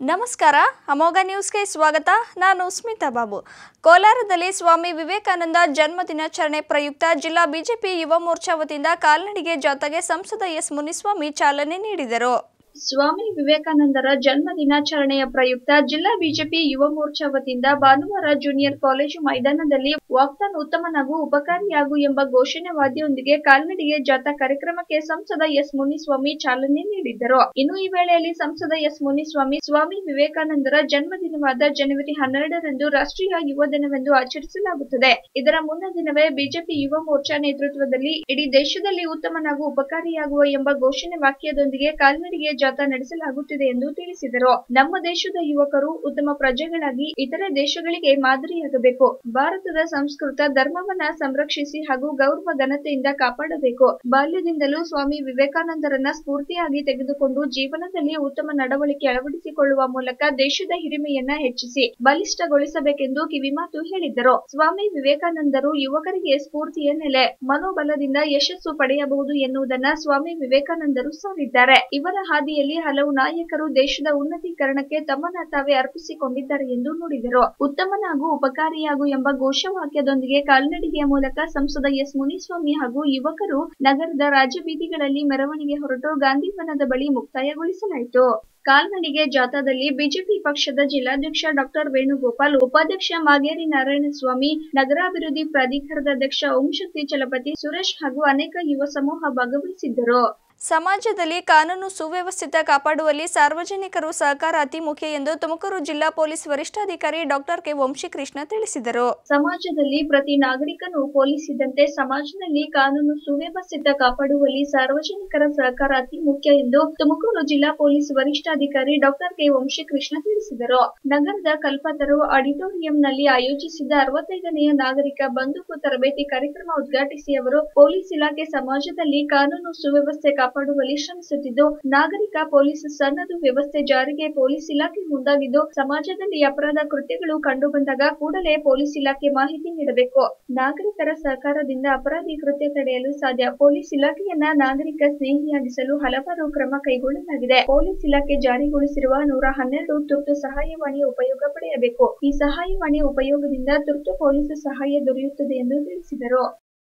ನಮಸ್ಕಾರ ಅಮೋಘ ನ್ಯೂಸ್ಗೆ ಸ್ವಾಗತ ನಾನು ಸ್ಮಿತಾ ಬಾಬು ಕೋಲಾರದಲ್ಲಿ ಸ್ವಾಮಿ ವಿವೇಕಾನಂದ ಜನ್ಮ ದಿನಾಚರಣೆ ಪ್ರಯುಕ್ತ ಜಿಲ್ಲಾ ಬಿಜೆಪಿ ಯುವ ಮೋರ್ಚಾ ವತಿಯಿಂದ ಕಾಲ್ನಡಿಗೆ ಜಾಥಾಗೆ ಸಂಸದ ಎಸ್ ಮುನಿಸ್ವಾಮಿ ಚಾಲನೆ ನೀಡಿದರು ಸ್ವಾಮಿ ವಿವೇಕಾನಂದರ ಜನ್ಮ ದಿನಾಚರಣೆಯ ಪ್ರಯುಕ್ತ ಜಿಲ್ಲಾ ಬಿಜೆಪಿ ಯುವ ಮೋರ್ಚಾ ವತಿಯಿಂದ ಭಾನುವಾರ ಜೂನಿಯರ್ ಕಾಲೇಜು ಮೈದಾನದಲ್ಲಿ ವಾಕ್ತಾನ್ ಉತ್ತಮನಾಗು ಉಪಕಾರಿಯಾಗು ಎಂಬ ಘೋಷಣೆ ವಾದ್ಯದೊಂದಿಗೆ ಕಾಲ್ನಡಿಗೆ ಜಾಥಾ ಕಾರ್ಯಕ್ರಮಕ್ಕೆ ಸಂಸದ ಎಸ್ ಮುನಿಸ್ವಾಮಿ ಚಾಲನೆ ನೀಡಿದ್ದರು ಇನ್ನು ಈ ವೇಳೆಯಲ್ಲಿ ಸಂಸದ ಎಸ್ ಮುನಿಸ್ವಾಮಿ ಸ್ವಾಮಿ ವಿವೇಕಾನಂದರ ಜನ್ಮ ದಿನವಾದ ಜನವರಿ ಹನ್ನೆರಡರಂದು ರಾಷ್ಟ್ರೀಯ ಯುವ ದಿನವೆಂದು ಆಚರಿಸಲಾಗುತ್ತದೆ ಇದರ ಮುನ್ನ ದಿನವೇ ಬಿಜೆಪಿ ಯುವ ಮೋರ್ಚಾ ನೇತೃತ್ವದಲ್ಲಿ ಇಡೀ ದೇಶದಲ್ಲಿ ಉತ್ತಮನಾಗು ಉಪಕಾರಿಯಾಗುವ ಎಂಬ ಘೋಷಣೆ ವಾಕ್ಯದೊಂದಿಗೆ ಕಾಲ್ನಡಿಗೆ ಜಾಥಾ ನಡೆಸಲಾಗುತ್ತಿದೆ ಎಂದು ತಿಳಿಸಿದರು ನಮ್ಮ ದೇಶದ ಯುವಕರು ಉತ್ತಮ ಪ್ರಜೆಗಳಾಗಿ ಇತರೆ ದೇಶಗಳಿಗೆ ಮಾದರಿಯಾಗಬೇಕು ಭಾರತದ ಸಂಸ್ಕೃತ ಧರ್ಮವನ್ನ ಸಂರಕ್ಷಿಸಿ ಹಾಗೂ ಗೌರವ ಘನತೆಯಿಂದ ಕಾಪಾಡಬೇಕು ಬಾಲ್ಯದಿಂದಲೂ ಸ್ವಾಮಿ ವಿವೇಕಾನಂದರನ್ನ ಸ್ಫೂರ್ತಿಯಾಗಿ ತೆಗೆದುಕೊಂಡು ಜೀವನದಲ್ಲಿ ಉತ್ತಮ ನಡವಳಿಕೆ ಅಳವಡಿಸಿಕೊಳ್ಳುವ ಮೂಲಕ ದೇಶದ ಹಿರಿಮೆಯನ್ನ ಹೆಚ್ಚಿಸಿ ಬಲಿಷ್ಠಗೊಳಿಸಬೇಕೆಂದು ಕಿವಿಮಾತು ಹೇಳಿದ್ದರು ಸ್ವಾಮಿ ವಿವೇಕಾನಂದರು ಯುವಕರಿಗೆ ಸ್ಫೂರ್ತಿಯ ನೆಲೆ ಮನೋಬಲದಿಂದ ಯಶಸ್ಸು ಪಡೆಯಬಹುದು ಎನ್ನುವುದನ್ನ ಸ್ವಾಮಿ ವಿವೇಕಾನಂದರು ಸಾರಿದ್ದಾರೆ ಇವರ ಹಾದಿಯಲ್ಲಿ ಹಲವು ನಾಯಕರು ದೇಶದ ಉನ್ನತೀಕರಣಕ್ಕೆ ತಮ್ಮನ್ನ ತಾವೇ ಅರ್ಪಿಸಿಕೊಂಡಿದ್ದಾರೆ ಎಂದು ನುಡಿದರು ಉತ್ತಮನಾಗು ಉಪಕಾರಿಯಾಗು ಎಂಬ ಘೋಷವಾಕ್ಯದೊಂದಿಗೆ ಕಾಲ್ನಡಿಗೆಯ ಮೂಲಕ ಸಂಸದ ಎಸ್ ಮುನಿಸ್ವಾಮಿ ಹಾಗೂ ಯುವಕರು ನಗರದ ರಾಜಬೀದಿಗಳಲ್ಲಿ ಮೆರವಣಿಗೆ ಹೊರಟು ಗಾಂಧಿವನದ ಬಳಿ ಮುಕ್ತಾಯಗೊಳಿಸಲಾಯಿತು ಕಾಲ್ನಡಿಗೆ ಜಾಥಾದಲ್ಲಿ ಬಿಜೆಪಿ ಪಕ್ಷದ ಜಿಲ್ಲಾಧ್ಯಕ್ಷ ಡಾಕ್ಟರ್ ವೇಣುಗೋಪಾಲ್ ಉಪಾಧ್ಯಕ್ಷ ಮಾಗೇರಿ ನಾರಾಯಣಸ್ವಾಮಿ ನಗರಾಭಿವೃದ್ಧಿ ಪ್ರಾಧಿಕಾರದ ಅಧ್ಯಕ್ಷ ಓಂ ಶಕ್ತಿ ಚಲಪತಿ ಸುರೇಶ್ ಹಾಗೂ ಅನೇಕ ಯುವ ಸಮೂಹ ಭಾಗವಹಿಸಿದ್ದರು ಸಮಾಜದಲ್ಲಿ ಕಾನೂನು ಸುವ್ಯವಸ್ಥಿತ ಕಾಪಾಡುವಲ್ಲಿ ಸಾರ್ವಜನಿಕರು ಸಹಕಾರ ಅತಿ ಮುಖ್ಯ ಎಂದು ತುಮಕೂರು ಜಿಲ್ಲಾ ಪೊಲೀಸ್ ವರಿಷ್ಠಾಧಿಕಾರಿ ಡಾಕ್ಟರ್ ಕೆ ವಂಶಿಕೃಷ್ಣ ತಿಳಿಸಿದರು ಸಮಾಜದಲ್ಲಿ ಪ್ರತಿ ನಾಗರಿಕನು ಪೊಲೀಸ್ ಇದ್ದಂತೆ ಸಮಾಜದಲ್ಲಿ ಕಾನೂನು ಸುವ್ಯವಸ್ಥಿತ ಕಾಪಾಡುವಲ್ಲಿ ಸಾರ್ವಜನಿಕರ ಸಹಕಾರ ಅತಿ ಮುಖ್ಯ ಎಂದು ತುಮಕೂರು ಜಿಲ್ಲಾ ಪೊಲೀಸ್ ವರಿಷ್ಠಾಧಿಕಾರಿ ಡಾಕ್ಟರ್ ಕೆ ವಂಶಿಕೃಷ್ಣ ತಿಳಿಸಿದರು ನಗರದ ಕಲ್ಪತರು ಆಡಿಟೋರಿಯಂನಲ್ಲಿ ಆಯೋಜಿಸಿದ್ದ ಅರವತ್ತೈದನೆಯ ನಾಗರಿಕ ಬಂದೂಕು ತರಬೇತಿ ಕಾರ್ಯಕ್ರಮ ಉದ್ಘಾಟಿಸಿ ಅವರು ಪೊಲೀಸ್ ಇಲಾಖೆ ಸಮಾಜದಲ್ಲಿ ಕಾನೂನು ಸುವ್ಯವಸ್ಥೆ ಕಾಪಾಡುವಲ್ಲಿ ಶ್ರಮಿಸುತ್ತಿದ್ದು ನಾಗರಿಕ ಪೊಲೀಸ್ ಸನ್ನದು ವ್ಯವಸ್ಥೆ ಜಾರಿಗೆ ಪೊಲೀಸ್ ಇಲಾಖೆ ಮುಂದಾಗಿದ್ದು ಸಮಾಜದಲ್ಲಿ ಅಪರಾಧ ಕೃತ್ಯಗಳು ಕಂಡುಬಂದಾಗ ಕೂಡಲೇ ಪೊಲೀಸ್ ಇಲಾಖೆ ಮಾಹಿತಿ ನೀಡಬೇಕು ನಾಗರಿಕರ ಸಹಕಾರದಿಂದ ಅಪರಾಧಿ ಕೃತ್ಯ ತಡೆಯಲು ಸಾಧ್ಯ ಪೊಲೀಸ್ ಇಲಾಖೆಯನ್ನ ನಾಗರಿಕ ಸ್ನೇಹಿಯಾಗಿಸಲು ಹಲವಾರು ಕ್ರಮ ಕೈಗೊಳ್ಳಲಾಗಿದೆ ಪೊಲೀಸ್ ಇಲಾಖೆ ಜಾರಿಗೊಳಿಸಿರುವ ನೂರ ಹನ್ನೆರಡು ತುರ್ತು ಸಹಾಯವಾಣಿ ಉಪಯೋಗ ಪಡೆಯಬೇಕು ಈ ಸಹಾಯವಾಣಿ ಉಪಯೋಗದಿಂದ ತುರ್ತು ಪೊಲೀಸ್ ಸಹಾಯ ದೊರೆಯುತ್ತದೆ ಎಂದು ತಿಳಿಸಿದರು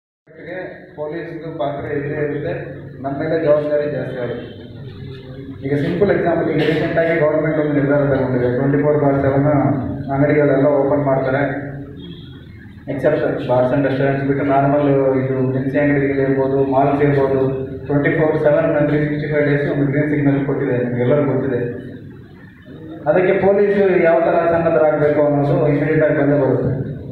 ಗೆ ಪೊಲೀಸ್ದು ಪಾತ್ರ ಇದ್ದೇ ಇರುತ್ತೆ ನಮ್ಮ ಮೇಲೆ ಜವಾಬ್ದಾರಿ ಜಾಸ್ತಿ ಆಗುತ್ತೆ ಈಗ ಸಿಂಪಲ್ ಎಕ್ಸಾಂಪಲ್ ಈಗ ರೀಸೆಂಟಾಗಿ ಗೌರ್ಮೆಂಟ್ ಒಂದು ನಿರ್ಧಾರ ತಗೊಂಡಿದೆ ಟ್ವೆಂಟಿ ಫೋರ್ ಬಾರ್ ಸೆವೆನ್ ಅಂಗಡಿಗಳೆಲ್ಲ ಓಪನ್ ಮಾಡ್ತಾರೆ ಎಕ್ಸೆಪ್ಟ್ ಬಾರ್ಸ್ ಆ್ಯಂಡ್ ರೆಸ್ಟೋರೆಂಟ್ಸ್ ಬಿಟ್ಟು ನಾರ್ಮಲ್ ಇದು ದಿನಸಿ ಅಂಗಡಿಗಳಿರ್ಬೋದು ಮಾಲ್ಸ್ ಇರ್ಬೋದು twenty four seven three sixty five days ಒಂದು ಗ್ರೀನ್ ಸಿಗ್ನಲ್ ಕೊಟ್ಟಿದೆ ನಿಮಗೆಲ್ಲರಿಗೂ ಗೊತ್ತಿದೆ ಅದಕ್ಕೆ ಪೊಲೀಸು ಯಾವ ಥರ ಸನ್ನದ್ಧರಾಗಬೇಕು ಅನ್ನೋದು ಇಮಿಡಿಯೇಟಾಗಿ ಬಂದೇ ಬರುತ್ತೆ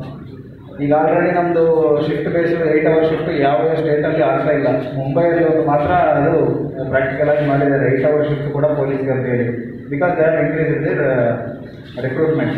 ಈಗ ಆಲ್ರೆಡಿ ನಮ್ಮದು shift base eight hour shift ಯಾವ ಸ್ಟೇಟಲ್ಲಿ ಆಗ್ತಾ ಇಲ್ಲ ಮುಂಬೈಯಲ್ಲಿ ಒಂದು ಮಾತ್ರ ಅದು ಪ್ರಾಕ್ಟಿಕಲ್ ಆಗಿ ಮಾಡಿದ್ದಾರೆ ಏಯ್ಟ್ ಅವರ್ ಶಿಫ್ಟ್ ಕೂಡ ಪೊಲೀಸ್ಗೆ ಅಂತ ಹೇಳಿ because they are increase is recruitment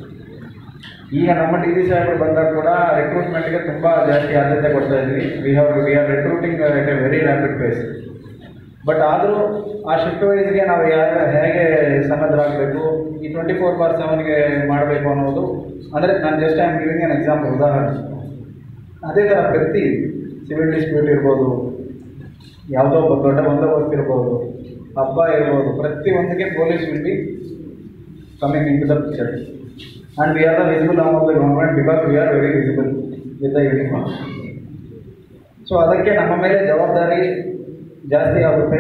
ಈಗ ನಮ್ಮ ಟಿ ವಿ ಸಾಹೇಬರು ಬಂದಾಗ ಕೂಡ ರಿಕ್ರೂಟ್ಮೆಂಟ್ಗೆ ತುಂಬ ಜಾಸ್ತಿ ಆದ್ಯತೆ ಕೊಡ್ತಾ ಇದ್ವಿ we have we are recruiting at a very rapid pace but ಆದರೂ ಆ ಶಿಫ್ಟ್ ವೈಸ್ಗೆ ನಾವು ಯಾರು ಹೇಗೆ ಸನ್ನದ್ಧರಾಗಬೇಕು ಈ ಟ್ವೆಂಟಿ ಫೋರ್ ಬಾರ್ ಸೆವೆನ್ಗೆ ಮಾಡಬೇಕು ಅನ್ನೋದು ಅಂದರೆ ನಾನು just I am giving an example ಉದಾಹರಣೆ ಅದೇ ಥರ ಪ್ರತಿ ಸಿವಿಲ್ ಡಿಸ್ಪ್ಯೂಟ್ ಇರ್ಬೋದು ಯಾವುದೋ ಒಬ್ಬ ದೊಡ್ಡ ಬಂದೋಬಸ್ತ್ ಇರ್ಬೋದು ಹಬ್ಬ ಇರ್ಬೋದು ಪ್ರತಿಯೊಂದಕ್ಕೆ police will be coming into the picture and we are the visible arm of the government because we are very visible with the uniform so ಅದಕ್ಕೆ ನಮ್ಮ ಮೇಲೆ ಜವಾಬ್ದಾರಿ ಜಾಸ್ತಿ ಆಗುತ್ತೆ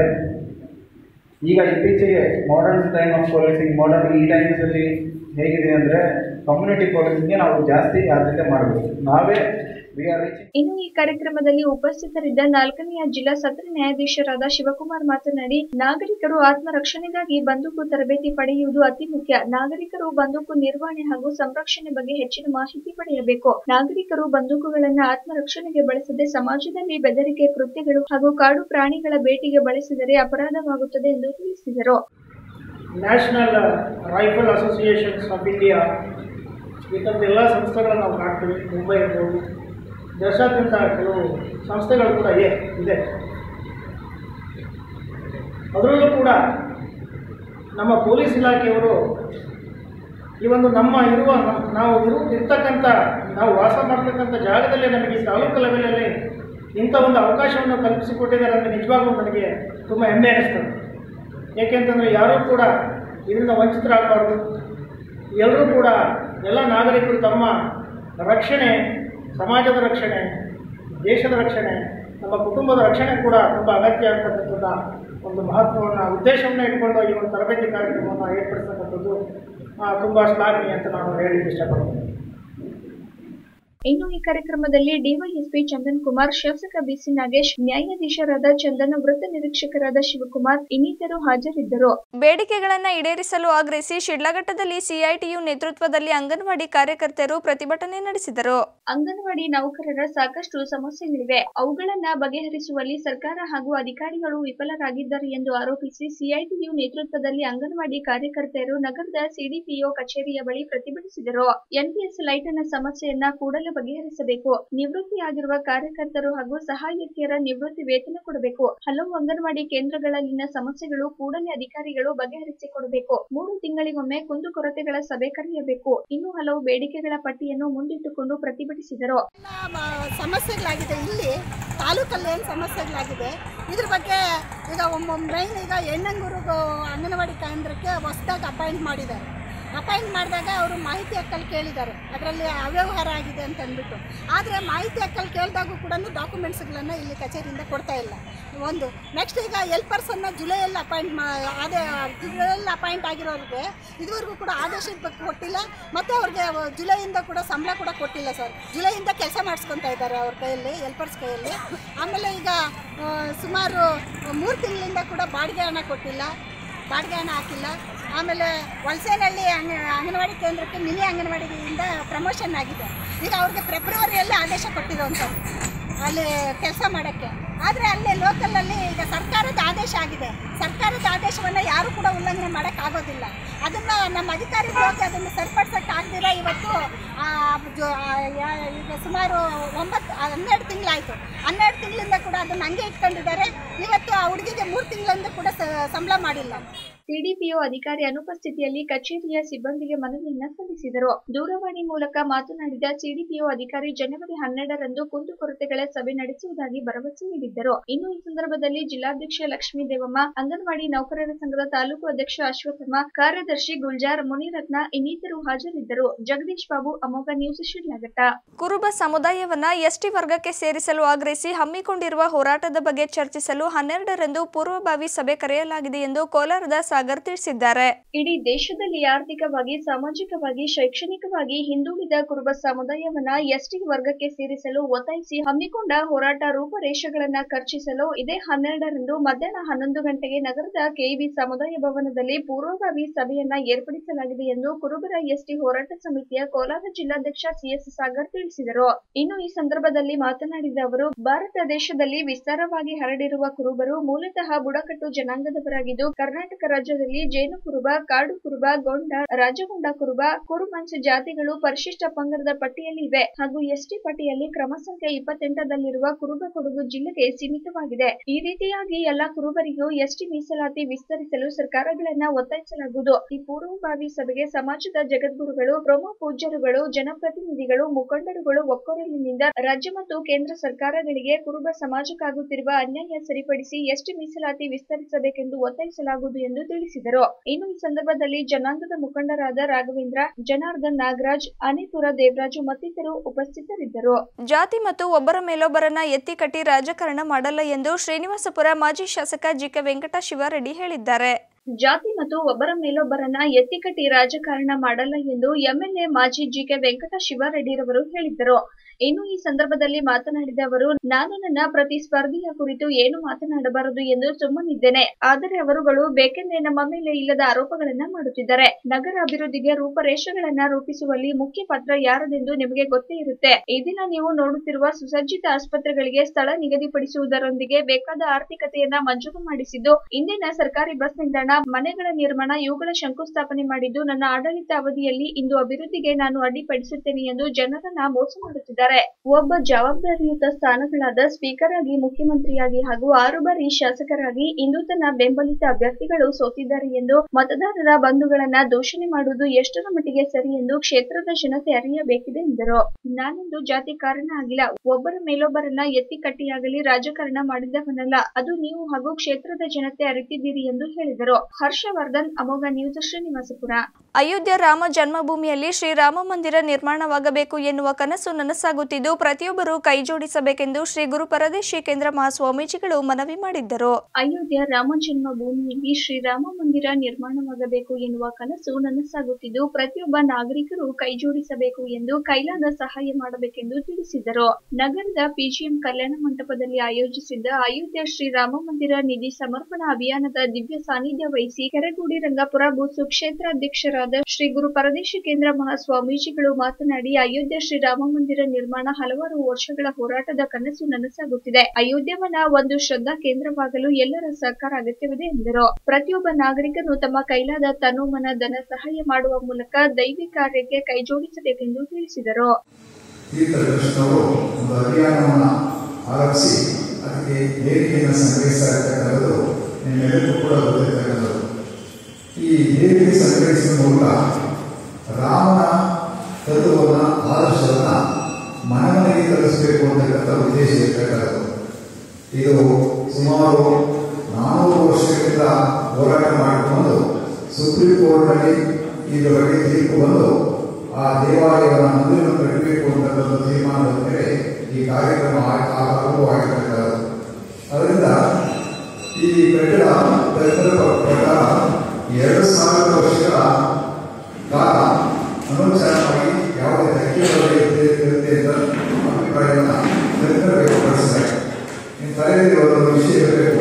ಈಗ ಇತ್ತೀಚೆಗೆ modern time of policing modern ಈ ಟೈಮ್ಸಲ್ಲಿ ಹೇಗಿದೆ ಅಂದರೆ ಕಮ್ಯುನಿಟಿ ಪೊಲೀಸಿಂಗ್ಗೆ ನಾವು ಜಾಸ್ತಿ ಆದ್ಯತೆ ಮಾಡಬೇಕು ನಾವೇ ವಿ ಆರ್ ರೀಚಿಂಗ್ ಇನ್ನು ಈ ಕಾರ್ಯಕ್ರಮದಲ್ಲಿ ಉಪಸ್ಥಿತರಿದ್ದ ನಾಲ್ಕನೆಯ ಜಿಲ್ಲಾ ಸತ್ರ ನ್ಯಾಯಾಧೀಶರಾದ ಶಿವಕುಮಾರ್ ಮಾತನಾಡಿ ನಾಗರಿಕರು ಆತ್ಮರಕ್ಷಣೆಗಾಗಿ ಬಂದೂಕು ತರಬೇತಿ ಪಡೆಯುವುದು ಅತಿ ಮುಖ್ಯ ನಾಗರಿಕರು ಬಂದೂಕು ನಿರ್ವಹಣೆ ಹಾಗೂ ಸಂರಕ್ಷಣೆ ಬಗ್ಗೆ ಹೆಚ್ಚಿನ ಮಾಹಿತಿ ಪಡೆಯಬೇಕು ನಾಗರಿಕರು ಬಂದೂಕುಗಳನ್ನು ಆತ್ಮರಕ್ಷಣೆಗೆ ಬಳಸದೆ ಸಮಾಜದಲ್ಲಿ ಬೆದರಿಕೆ ಕೃತ್ಯಗಳು ಹಾಗೂ ಕಾಡು ಪ್ರಾಣಿಗಳ ಬೇಟೆಗೆ ಬಳಸಿದರೆ ಅಪರಾಧವಾಗುತ್ತದೆ ಎಂದು ತಿಳಿಸಿದರು national rifle associations of India ಈ ಥರದ ಎಲ್ಲ ಸಂಸ್ಥೆಗಳನ್ನು ನಾವು ಕಾಣ್ತೀವಿ ಮುಂಬೈ ಇರ್ಬೋದು ದೇಶಾದ್ಯಂತ ಕೆಲವು ಸಂಸ್ಥೆಗಳು ಕೂಡ ಇದೆ ಇದೆ ಅದರಲ್ಲೂ ಕೂಡ ನಮ್ಮ ಪೊಲೀಸ್ ಇಲಾಖೆಯವರು ಈ ಒಂದು ನಮ್ಮ ಇರುವ ನಮ್ಮ- ನಾವು ಇರು ಇರ್ತಕ್ಕಂಥ ನಾವು ವಾಸ ಮಾಡ್ತಕ್ಕಂಥ ಜಾಗದಲ್ಲೇ ನಮಗೆ ಈ ತಾಲೂಕು ಲೆವೆಲಲ್ಲಿ ಇಂಥ ಒಂದು ಅವಕಾಶವನ್ನು ಕಲ್ಪಿಸಿಕೊಟ್ಟಿದ್ದಾರೆ ಅಂದರೆ ನಿಜವಾಗ್ಲೂ ನನಗೆ ತುಂಬ ಹೆಮ್ಮೆ ಅನ್ನಿಸ್ತದೆ ಏಕೆಂತಂದರೆ ಯಾರೂ ಕೂಡ ಇದರಿಂದ ವಂಚಿತರಾಗಬಾರ್ದು ಎಲ್ಲರೂ ಕೂಡ ಎಲ್ಲ ನಾಗರಿಕರು ತಮ್ಮ ರಕ್ಷಣೆ ಸಮಾಜದ ರಕ್ಷಣೆ ದೇಶದ ರಕ್ಷಣೆ ನಮ್ಮ ಕುಟುಂಬದ ರಕ್ಷಣೆ ಕೂಡ ತುಂಬ ಅಗತ್ಯ ಅಂತಕ್ಕಂಥದ್ದು ಒಂದು ಮಹತ್ವವನ್ನು ಉದ್ದೇಶವನ್ನು ಇಟ್ಕೊಂಡು ಈ ಒಂದು ತರಬೇತಿ ಕಾರ್ಯಕ್ರಮವನ್ನು ಏರ್ಪಡಿಸ್ತಕ್ಕಂಥದ್ದು ತುಂಬ ಶ್ಲಾಘನೀಯ ಅಂತ ನಾನು ಹೇಳಲಿಕ್ಕೆ ಇಷ್ಟಪಡ್ತೀನಿ ಇನ್ನು ಈ ಕಾರ್ಯಕ್ರಮದಲ್ಲಿ ಡಿವೈಎಸ್ಪಿ ಚಂದನ್ ಕುಮಾರ್ ಶಾಸಕ ಬಿಸಿ ನಾಗೇಶ್ ನ್ಯಾಯಾಧೀಶರಾದ ಚಂದನ್ ವೃತ್ತ ನಿರೀಕ್ಷಕರಾದ ಶಿವಕುಮಾರ್ ಇನ್ನಿತರು ಹಾಜರಿದ್ದರು ಬೇಡಿಕೆಗಳನ್ನು ಈಡೇರಿಸಲು ಆಗ್ರಹಿಸಿ ಶಿಡ್ಲಘಟ್ಟದಲ್ಲಿ ಸಿಐಟಿಯು ನೇತೃತ್ವದಲ್ಲಿ ಅಂಗನವಾಡಿ ಕಾರ್ಯಕರ್ತರು ಪ್ರತಿಭಟನೆ ನಡೆಸಿದರು ಅಂಗನವಾಡಿ ನೌಕರರ ಸಾಕಷ್ಟು ಸಮಸ್ಯೆಗಳಿವೆ ಅವುಗಳನ್ನ ಬಗೆಹರಿಸುವಲ್ಲಿ ಸರ್ಕಾರ ಹಾಗೂ ಅಧಿಕಾರಿಗಳು ವಿಫಲರಾಗಿದ್ದಾರೆ ಎಂದು ಆರೋಪಿಸಿ ಸಿಐಟಿಯು ನೇತೃತ್ವದಲ್ಲಿ ಅಂಗನವಾಡಿ ಕಾರ್ಯಕರ್ತರು ನಗರದ ಸಿಡಿಪಿಒ ಕಚೇರಿಯ ಬಳಿ ಪ್ರತಿಭಟಿಸಿದರು ಎನ್ಪಿಎಸ್ ಲೈಟಿನ ಸಮಸ್ಯೆಯನ್ನ ಕೂಡಲೇ ಬಗೆಹರಿಸಬೇಕು ನಿವೃತ್ತಿಯಾಗಿರುವ ಕಾರ್ಯಕರ್ತರು ಹಾಗೂ ಸಹಾಯಕಿಯರ ನಿವೃತ್ತಿ ವೇತನ ಕೊಡಬೇಕು ಹಲವು ಅಂಗನವಾಡಿ ಕೇಂದ್ರಗಳಲ್ಲಿನ ಸಮಸ್ಯೆಗಳು ಕೂಡಲೇ ಅಧಿಕಾರಿಗಳು ಬಗೆಹರಿಸಿಕೊಡಬೇಕು ಮೂರು ತಿಂಗಳಿಗೊಮ್ಮೆ ಕುಂದುಕೊರತೆಗಳ ಸಭೆ ಕರೆಯಬೇಕು ಇನ್ನು ಹಲವು ಬೇಡಿಕೆಗಳ ಪಟ್ಟಿಯನ್ನು ಮುಂದಿಟ್ಟುಕೊಂಡು ಪ್ರತಿಭಟಿಸಿದರು ಎಲ್ಲ ಮ- ಸಮಸ್ಯೆಗಳಾಗಿದೆ ಇಲ್ಲಿ ತಾಲೂಕಲ್ಲಿ ಏನು ಸಮಸ್ಯೆಗಳಾಗಿದೆ ಇದ್ರ ಬಗ್ಗೆ ಈಗ ಮೈನ್ ಈಗ ಹೆಣ್ಣಂಗೂರಿಗೂ ಅಂಗನವಾಡಿ ಕೇಂದ್ರಕ್ಕೆ ಹೊಸ್ದಾಗಿ ಅಪಾಯಿಂಟ್ ಮಾಡಿದ್ದಾರೆ ಅಪಾಯಿಂಟ್ ಮಾಡಿದಾಗ ಅವರು ಮಾಹಿತಿ ಹಕ್ಕಲ್ಲಿ ಕೇಳಿದ್ದಾರೆ ಅದರಲ್ಲಿ ಅವ್ಯವಹಾರ ಆಗಿದೆ ಅಂತ ಅಂದ್ಬಿಟ್ಟು ಆದರೆ ಮಾಹಿತಿ ಹಕ್ಕಲ್ಲಿ ಕೇಳಿದಾಗೂ ಕೂಡ ಡಾಕ್ಯುಮೆಂಟ್ಸ್ಗಳನ್ನು ಇಲ್ಲಿ ಕಚೇರಿಯಿಂದ ಕೊಡ್ತಾ ಇಲ್ಲ ಒಂದು ನೆಕ್ಸ್ಟ್ ಈಗ ಎಲ್ಪರ್ಸನ್ನ ಜುಲೈಯಲ್ಲಿ ಅಪಾಯಿಂಟ್ ಮಾ ಅದೇ ಜುಲೈಯಲ್ಲಿ ಅಪಾಯಿಂಟ್ ಆಗಿರೋರಿಗೆ ಇದುವರೆಗೂ ಕೂಡ ಆದೇಶ ಬಗ್ಗೆ ಕೊಟ್ಟಿಲ್ಲ ಮತ್ತು ಅವ್ರಿಗೆ ಜುಲೈಯಿಂದ ಕೂಡ ಸಂಬಳ ಕೂಡ ಕೊಟ್ಟಿಲ್ಲ ಸರ್ ಜುಲೈಯಿಂದ ಕೆಲಸ ಮಾಡಿಸ್ಕೊತಾ ಇದ್ದಾರೆ ಅವ್ರ ಕೈಯಲ್ಲಿ ಎಲ್ಪರ್ಸ್ ಕೈಯಲ್ಲಿ ಆಮೇಲೆ ಈಗ ಆ, ಸುಮಾರು ಮೂರು ತಿಂಗಳಿಂದ ಕೂಡ ಬಾಡಿಗೆ ಹಣ ಕೊಟ್ಟಿಲ್ಲ ಬಾಡಿಗೆ ಹಣ ಹಾಕಿಲ್ಲ ಆಮೇಲೆ ವಲಸೆನಹಳ್ಳಿ ಅಂಗ ಅಂಗನವಾಡಿ ಕೇಂದ್ರಕ್ಕೆ ಮಿನಿ ಅಂಗನವಾಡಿಯಿಂದ ಪ್ರಮೋಷನ್ ಆಗಿದೆ ಈಗ ಅವ್ರಿಗೆ ಫೆಬ್ರವರಿಯಲ್ಲಿ ಆದೇಶ ಕೊಟ್ಟಿರೋಂಥದ್ದು ಅಲ್ಲಿ ಕೆಲಸ ಮಾಡೋಕ್ಕೆ ಆದರೆ ಅಲ್ಲಿ ಲೋಕಲಲ್ಲಿ ಈಗ ಸರ್ಕಾರದ ಆದೇಶ ಆಗಿದೆ ಸರ್ಕಾರದ ಆದೇಶವನ್ನು ಯಾರು ಕೂಡ ಉಲ್ಲಂಘನೆ ಮಾಡೋಕ್ಕಾಗೋದಿಲ್ಲ ಅದನ್ನು ನಮ್ಮ ಅಧಿಕಾರಿಗಳು ಹೋಗಿ ಅದನ್ನು ಸರಿಪಡಿಸೋಕ್ಕೆ ಆಗದಿರ ಇವತ್ತು ಆ, ಜೊ- ಆ, ಯಾ- ಈಗ ಸುಮಾರು ಒಂಬತ್ತು ಹನ್ನೆರಡು ತಿಂಗಳಾಯಿತು ಹನ್ನೆರಡು ತಿಂಗಳಿಂದ ಕೂಡ ಅದನ್ನು ಹಂಗೆ ಇಟ್ಕೊಂಡಿದ್ದಾರೆ ಇವತ್ತು ಆ ಹುಡುಗಿಗೆ ಮೂರು ತಿಂಗಳಿಂದ ಕೂಡ ಸ- ಸಂಬಳ ಮಾಡಿಲ್ಲ ಸಿಡಿಪಿಒ ಅಧಿಕಾರಿ ಅನುಪಸ್ಥಿತಿಯಲ್ಲಿ ಕಚೇರಿಯ ಸಿಬ್ಬಂದಿಗೆ ಮನವಿಯನ್ನ ಸಲ್ಲಿಸಿದರು ದೂರವಾಣಿ ಮೂಲಕ ಮಾತನಾಡಿದ ಸಿಡಿಪಿಒ ಅಧಿಕಾರಿ ಜನವರಿ ಹನ್ನೆರಡರಂದು ಕುಂದುಕೊರತೆಗಳ ಸಭೆ ನಡೆಸುವುದಾಗಿ ಭರವಸೆ ನೀಡಿದ್ದರು ಇನ್ನು ಈ ಸಂದರ್ಭದಲ್ಲಿ ಜಿಲ್ಲಾಧ್ಯಕ್ಷ ಲಕ್ಷ್ಮೀ ದೇವಮ್ಮ ಅಂಗನವಾಡಿ ನೌಕರರ ಸಂಘದ ತಾಲೂಕು ಅಧ್ಯಕ್ಷ ಅಶ್ವತ್ಥಮ್ಮ ಕಾರ್ಯದರ್ಶಿ ಗುಲ್ಜಾರ್ ಮುನಿರತ್ನ ಇನ್ನಿತರು ಹಾಜರಿದ್ದರು ಜಗದೀಶ್ ಬಾಬು ಅಮೋಘ ನ್ಯೂಸ್ ಶಿಡ್ಲಘಟ್ಟ ಕುರುಬ ಸಮುದಾಯವನ್ನ ಎಸ್ಟಿ ವರ್ಗಕ್ಕೆ ಸೇರಿಸಲು ಆಗ್ರಹಿಸಿ ಹಮ್ಮಿಕೊಂಡಿರುವ ಹೋರಾಟದ ಬಗ್ಗೆ ಚರ್ಚಿಸಲು ಹನ್ನೆರಡರಂದು ಪೂರ್ವಭಾವಿ ಸಭೆ ಕರೆಯಲಾಗಿದೆ ಎಂದು ಕೋಲಾರದ ಸಾಗರ್ ತಿಳಿಸಿದ್ದಾರೆ ಇಡೀ ದೇಶದಲ್ಲಿ ಆರ್ಥಿಕವಾಗಿ ಸಾಮಾಜಿಕವಾಗಿ ಶೈಕ್ಷಣಿಕವಾಗಿ ಹಿಂದುಳಿದ ಕುರುಬ ಸಮುದಾಯವನ್ನ ಎಸ್ಟಿ ವರ್ಗಕ್ಕೆ ಸೇರಿಸಲು ಒತ್ತಾಯಿಸಿ ಹಮ್ಮಿಕೊಂಡ ಹೋರಾಟ ರೂಪರೇಷೆಗಳನ್ನ ಚರ್ಚಿಸಲು ಇದೇ ಹನ್ನೆರಡರಂದು ಮಧ್ಯಾಹ್ನ ಹನ್ನೊಂದು ಗಂಟೆಗೆ ನಗರದ ಕೆಇಬಿ ಸಮುದಾಯ ಭವನದಲ್ಲಿ ಪೂರ್ವಭಾವಿ ಸಭೆಯನ್ನ ಏರ್ಪಡಿಸಲಾಗಿದೆ ಎಂದು ಕುರುಬರ ಎಸ್ಟಿ ಹೋರಾಟ ಸಮಿತಿಯ ಕೋಲಾರ ಜಿಲ್ಲಾಧ್ಯಕ್ಷ ಸಿಎಸ್ ಸಾಗರ್ ತಿಳಿಸಿದರು ಇನ್ನು ಈ ಸಂದರ್ಭದಲ್ಲಿ ಮಾತನಾಡಿದ ಅವರು ಭಾರತ ದೇಶದಲ್ಲಿ ವಿಸ್ತಾರವಾಗಿ ಹರಡಿರುವ ಕುರುಬರು ಮೂಲತಃ ಬುಡಕಟ್ಟು ಜನಾಂಗದವರಾಗಿದ್ದು ಕರ್ನಾಟಕ ರಾಜ್ಯದಲ್ಲಿ ಜೇನು ಕುರುಬ ಕಾಡು ಕುರುಬ ಗೊಂಡ ರಾಜಗೊಂಡ ಕುರುಬ ಕುರುಬಂಚ್ ಜಾತಿಗಳು ಪರಿಶಿಷ್ಟ ಪಂಗಡದ ಪಟ್ಟಿಯಲ್ಲಿ ಇವೆ ಹಾಗೂ ಎಸ್ಟಿ ಪಟ್ಟಿಯಲ್ಲಿ ಕ್ರಮ ಸಂಖ್ಯೆ ಇಪ್ಪತ್ತೆಂಟರಲ್ಲಿರುವ ಕುರುಬ ಕೊಡಗು ಜಿಲ್ಲೆಗೆ ಸೀಮಿತವಾಗಿದೆ ಈ ರೀತಿಯಾಗಿ ಎಲ್ಲಾ ಕುರುಬರಿಗೂ ಎಸ್ಟಿ ಮೀಸಲಾತಿ ವಿಸ್ತರಿಸಲು ಸರ್ಕಾರಗಳನ್ನ ಒತ್ತಾಯಿಸಲಾಗುವುದು ಈ ಪೂರ್ವಭಾವಿ ಸಭೆಗೆ ಸಮಾಜದ ಜಗದ್ಗುರುಗಳು ಪ್ರಮುಖ ಪೂಜ್ಯರುಗಳು ಜನಪ್ರತಿನಿಧಿಗಳು ಮುಖಂಡರುಗಳು ಒಕ್ಕೊರಲಿನಿಂದ ರಾಜ್ಯ ಮತ್ತು ಕೇಂದ್ರ ಸರ್ಕಾರಗಳಿಗೆ ಕುರುಬ ಸಮಾಜಕ್ಕಾಗುತ್ತಿರುವ ಅನ್ಯಾಯ ಸರಿಪಡಿಸಿ ಎಸ್ಟಿ ಮೀಸಲಾತಿ ವಿಸ್ತರಿಸಬೇಕೆಂದು ಒತ್ತಾಯಿಸಲಾಗುವುದು ಎಂದು ತಿಳಿಸಿದರು ಇನ್ನು ಈ ಸಂದರ್ಭದಲ್ಲಿ ಜನಾಂಗದ ಮುಖಂಡರಾದ ರಾಘವೇಂದ್ರ ಜನಾರ್ದನ್ ನಾಗರಾಜ್ ಅನಿಪುರ ದೇವರಾಜು ಮತ್ತಿತರರು ಉಪಸ್ಥಿತರಿದ್ದರು ಜಾತಿ ಮತ್ತು ಒಬ್ಬರ ಮೇಲೊಬ್ಬರನ್ನ ಎತ್ತಿ ಕಟ್ಟಿ ರಾಜಕಾರಣ ಮಾಡಲ್ಲ ಎಂದು ಶ್ರೀನಿವಾಸಪುರ ಮಾಜಿ ಶಾಸಕ ಜಿಕೆ ವೆಂಕಟ ಶಿವಾರೆಡ್ಡಿ ಹೇಳಿದ್ದಾರೆ ಜಾತಿ ಮತ್ತು ಒಬ್ಬರ ಮೇಲೊಬ್ಬರನ್ನ ಎತ್ತಿಕಟ್ಟಿ ರಾಜಕಾರಣ ಮಾಡಲ್ಲ ಎಂದು ಎಂಎಲ್ಎ ಮಾಜಿ ಜಿಕೆ ವೆಂಕಟ ಶಿವಾರೆಡ್ಡಿರವರು ಹೇಳಿದ್ದರು ಇನ್ನು ಈ ಸಂದರ್ಭದಲ್ಲಿ ಮಾತನಾಡಿದ ಅವರು ನಾನು ನನ್ನ ಪ್ರತಿಸ್ಪರ್ಧಿಯ ಕುರಿತು ಏನು ಮಾತನಾಡಬಾರದು ಎಂದು ಸುಮ್ಮನಿದ್ದೇನೆ ಆದರೆ ಅವರುಗಳು ಬೇಕೆಂದೇ ನಮ್ಮ ಮೇಲೆ ಇಲ್ಲದ ಆರೋಪಗಳನ್ನ ಮಾಡುತ್ತಿದ್ದಾರೆ ನಗರ ಅಭಿವೃದ್ಧಿಗೆ ರೂಪರೇಷೆಗಳನ್ನ ರೂಪಿಸುವಲ್ಲಿ ಮುಖ್ಯ ಪಾತ್ರ ಯಾರದೆಂದು ನಿಮಗೆ ಗೊತ್ತೇ ಇರುತ್ತೆ ಈ ದಿನ ನೀವು ನೋಡುತ್ತಿರುವ ಸುಸಜ್ಜಿತ ಆಸ್ಪತ್ರೆಗಳಿಗೆ ಸ್ಥಳ ನಿಗದಿಪಡಿಸುವುದರೊಂದಿಗೆ ಬೇಕಾದ ಆರ್ಥಿಕತೆಯನ್ನ ಮಂಜೂರು ಮಾಡಿಸಿದ್ದು ಇಂದಿನ ಸರ್ಕಾರಿ ಬಸ್ ನಿಲ್ದಾಣ ಮನೆಗಳ ನಿರ್ಮಾಣ ಇವುಗಳ ಶಂಕುಸ್ಥಾಪನೆ ಮಾಡಿದ್ದು ನನ್ನ ಆಡಳಿತ ಅವಧಿಯಲ್ಲಿ ಇಂದು ಅಭಿವೃದ್ಧಿಗೆ ನಾನು ಅಡ್ಡಿಪಡಿಸುತ್ತೇನೆ ಎಂದು ಜನರನ್ನ ಮೋಸ ಮಾಡುತ್ತಿದ್ದಾರೆ ತಿಳಿಸಿದ್ದಾರೆ ಒಬ್ಬ ಜವಾಬ್ದಾರಿಯುತ ಸ್ಥಾನಗಳಾದ ಸ್ಪೀಕರ್ ಆಗಿ ಮುಖ್ಯಮಂತ್ರಿಯಾಗಿ ಹಾಗೂ ಆರು ಬಾರಿ ಶಾಸಕರಾಗಿ ಇಂದು ತನ್ನ ಬೆಂಬಲಿತ ಅಭ್ಯರ್ಥಿಗಳು ಸೋತಿದ್ದಾರೆ ಎಂದು ಮತದಾರರ ಬಂಧುಗಳನ್ನ ದೂಷಣೆ ಮಾಡುವುದು ಎಷ್ಟರ ಮಟ್ಟಿಗೆ ಸರಿ ಎಂದು ಕ್ಷೇತ್ರದ ಜನತೆ ಅರಿಯಬೇಕಿದೆ ಎಂದರು ನಾನೊಂದು ಜಾತಿ ಕಾರಣ ಆಗಿಲ್ಲ ಒಬ್ಬರ ಮೇಲೊಬ್ಬರನ್ನ ಎತ್ತಿ ಕಟ್ಟಿಯಾಗಲಿ ರಾಜಕಾರಣ ಮಾಡಿದವನಲ್ಲ ಅದು ನೀವು ಹಾಗೂ ಕ್ಷೇತ್ರದ ಜನತೆ ಅರಿತಿದ್ದೀರಿ ಎಂದು ಹೇಳಿದರು ಹರ್ಷವರ್ಧನ್ ಅಮೋಘ ನ್ಯೂಸ್ ಶ್ರೀನಿವಾಸಪುರ ಅಯೋಧ್ಯ ರಾಮ ಜನ್ಮಭೂಮಿಯಲ್ಲಿ ಶ್ರೀರಾಮ ಮಂದಿರ ನಿರ್ಮಾಣವಾಗಬೇಕು ಎನ್ನುವ ಕನಸು ನನಸಾಗುತ್ತಿದ್ದು ಪ್ರತಿಯೊಬ್ಬರು ಕೈಜೋಡಿಸಬೇಕೆಂದು ಶ್ರೀ ಗುರು ಪರದೇಶಿ ಕೇಂದ್ರ ಮಹಾಸ್ವಾಮೀಜಿಗಳು ಮನವಿ ಮಾಡಿದ್ದರು ಅಯೋಧ್ಯ ರಾಮ ಜನ್ಮಭೂಮಿಯಲ್ಲಿ ಶ್ರೀರಾಮ ಮಂದಿರ ನಿರ್ಮಾಣವಾಗಬೇಕು ಎನ್ನುವ ಕನಸು ನನಸಾಗುತ್ತಿದ್ದು ಪ್ರತಿಯೊಬ್ಬ ನಾಗರಿಕರು ಕೈಜೋಡಿಸಬೇಕು ಎಂದು ಕೈಲಾದ ಸಹಾಯ ಮಾಡಬೇಕೆಂದು ತಿಳಿಸಿದರು ನಗರದ ಪಿಜಿಎಂ ಕಲ್ಯಾಣ ಮಂಟಪದಲ್ಲಿ ಆಯೋಜಿಸಿದ್ದ ಅಯೋಧ್ಯ ಶ್ರೀರಾಮ ಮಂದಿರ ನಿಧಿ ಸಮರ್ಪಣಾ ಅಭಿಯಾನದ ದಿವ್ಯ ಸಾನ್ನಿಧ್ಯ ವಹಿಸಿ ಕೆರೆಗೂಡಿ ರಂಗಾಪುರ ಬೂಸು ಕ್ಷೇತ್ರಾಧ್ಯಕ್ಷರಾದ ಶ್ರೀ ಗುರು ಪರದೇಶಿ ಕೇಂದ್ರ ಮಹಾಸ್ವಾಮೀಜಿಗಳು ಮಾತನಾಡಿ ಅಯೋಧ್ಯ ಶ್ರೀರಾಮ ಮಂದಿರ ನಿರ್ಮಾಣ ಹಲವಾರು ವರ್ಷಗಳ ಹೋರಾಟದ ಕನಸು ನನಸಾಗುತ್ತಿದೆ ಅಯೋಧ್ಯವನ್ನ ಒಂದು ಶ್ರದ್ಧಾ ಕೇಂದ್ರವಾಗಲು ಎಲ್ಲರ ಸಹಕಾರ ಅಗತ್ಯವಿದೆ ಎಂದರು ಪ್ರತಿಯೊಬ್ಬ ನಾಗರಿಕನು ತಮ್ಮ ಕೈಲಾದ ತನು ಮನ ಧನ ಸಹಾಯ ಮಾಡುವ ಮೂಲಕ ದೈವಿ ಕಾರ್ಯಕ್ಕೆ ಕೈಜೋಡಿಸಬೇಕೆಂದು ತಿಳಿಸಿದರು ತೀರ್ಥದರ್ಶನವರು ಒಂದು ಅಭಿಯಾನವನ್ನು ಆರಂಭಿಸಿ ಅದಕ್ಕೆ ದೇಣಿಗೆಯನ್ನು ಸಂಗ್ರಹಿಸ್ತಾ ಇರ್ತಕ್ಕಂಥದ್ದು ನಿಮ್ಮೆಲ್ಲರಿಗೂ ಕೂಡ ಗೊತ್ತಿರ್ತಕ್ಕಂಥದ್ದು ಈ ದೇಣಿಗೆ ಸಂಗ್ರಹಿಸುವ ಮೂಲಕ ರಾಮನ ತತ್ವವನ್ನು ಆದರ್ಶವನ್ನು ಮನೆ ಮನೆಗೆ ತಲುಪಿಸಬೇಕು ಅಂತಕ್ಕಂಥ ಉದ್ದೇಶ ಇರ್ತಕ್ಕಂಥದ್ದು ಇದು ಸುಮಾರು ನಾನೂರು ವರ್ಷಗಳಿಂದ ಹೋರಾಟ ಮಾಡಿಕೊಂಡು ಸುಪ್ರೀಂ ಕೋರ್ಟ್ನಲ್ಲಿ ಇದರ ಬಗ್ಗೆ ತೀರ್ಪು ಬಂದು ಆ ದೇವಾಲಯವನ್ನು ಮುಂದಿನ ಕಟ್ಟಬೇಕು ಅಂತಕ್ಕಂಥ ತೀರ್ಮಾನದ ಮೇಲೆ ಈ ಕಾರ್ಯಕ್ರಮ ಆ- ಆರಂಭವಾಗಿರ್ತಕ್ಕಂಥದ್ದು ಅದರಿಂದ ಈ ಕಟ್ಟಡ ತಜ್ಞರ ಪ್ರಕಾರ ಎರಡು ಸಾವಿರ ವರ್ಷಗಳ ಕಾಲ ಅನುಚಾರವಾಗಿ ಯಾವುದೇ ಧಕ್ಕೆಗಳು ಇರುತ್ತೆ ಅಂತ ಅಭಿಪ್ರಾಯವನ್ನು ತಜ್ಞರು ವ್ಯಕ್ತಪಡಿಸಿದ್ದಾರೆ ನಿಮ್ಮ ತಲೆಯಲ್ಲಿ ಒಂದು ವಿಷಯ ಇರಬೇಕು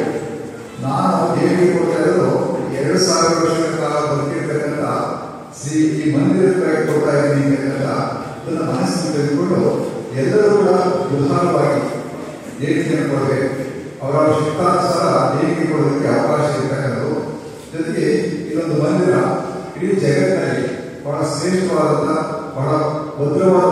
ನಾನು ದೇವಿಗೆ ಕೊಡ್ತಾ ಇರೋದು ಎರಡು ಸಾವಿರ ವರ್ಷಗಳ ಕಾಲ ಬದುಕಿರ್ತಕ್ಕಂಥ ಶ್ರೀ ಈ ಮಂದಿರಕ್ಕಾಗಿ ಕೊಡ್ತಾ ಇದ್ದೀನಿ ಅಂತಕ್ಕಂಥ ಅದನ್ನು ಮನಸ್ಸಿನಲ್ಲಿ ತೆಗೆದುಕೊಂಡು ಎಲ್ಲರೂ ಕೂಡ ಉದಾರವಾಗಿ ದೇಣಿಗೆಯನ್ನು ಕೊಡಬೇಕು ಅವರ ಶಿಫಾರಸಾರ ದೇಣಿಗೆ ಕೊಡೋದಕ್ಕೆ ಅವಕಾಶ ಇರ್ತಕ್ಕಂಥದ್ದು ಜೊತೆಗೆ ಇದೊಂದು ಮಂದಿರ ಇಡೀ ಜಗತ್ತಿನಲ್ಲಿ ಬಹಳ ಶ್ರೇಷ್ಠವಾದಂಥ ಬಹಳ ಭದ್ರವಾದ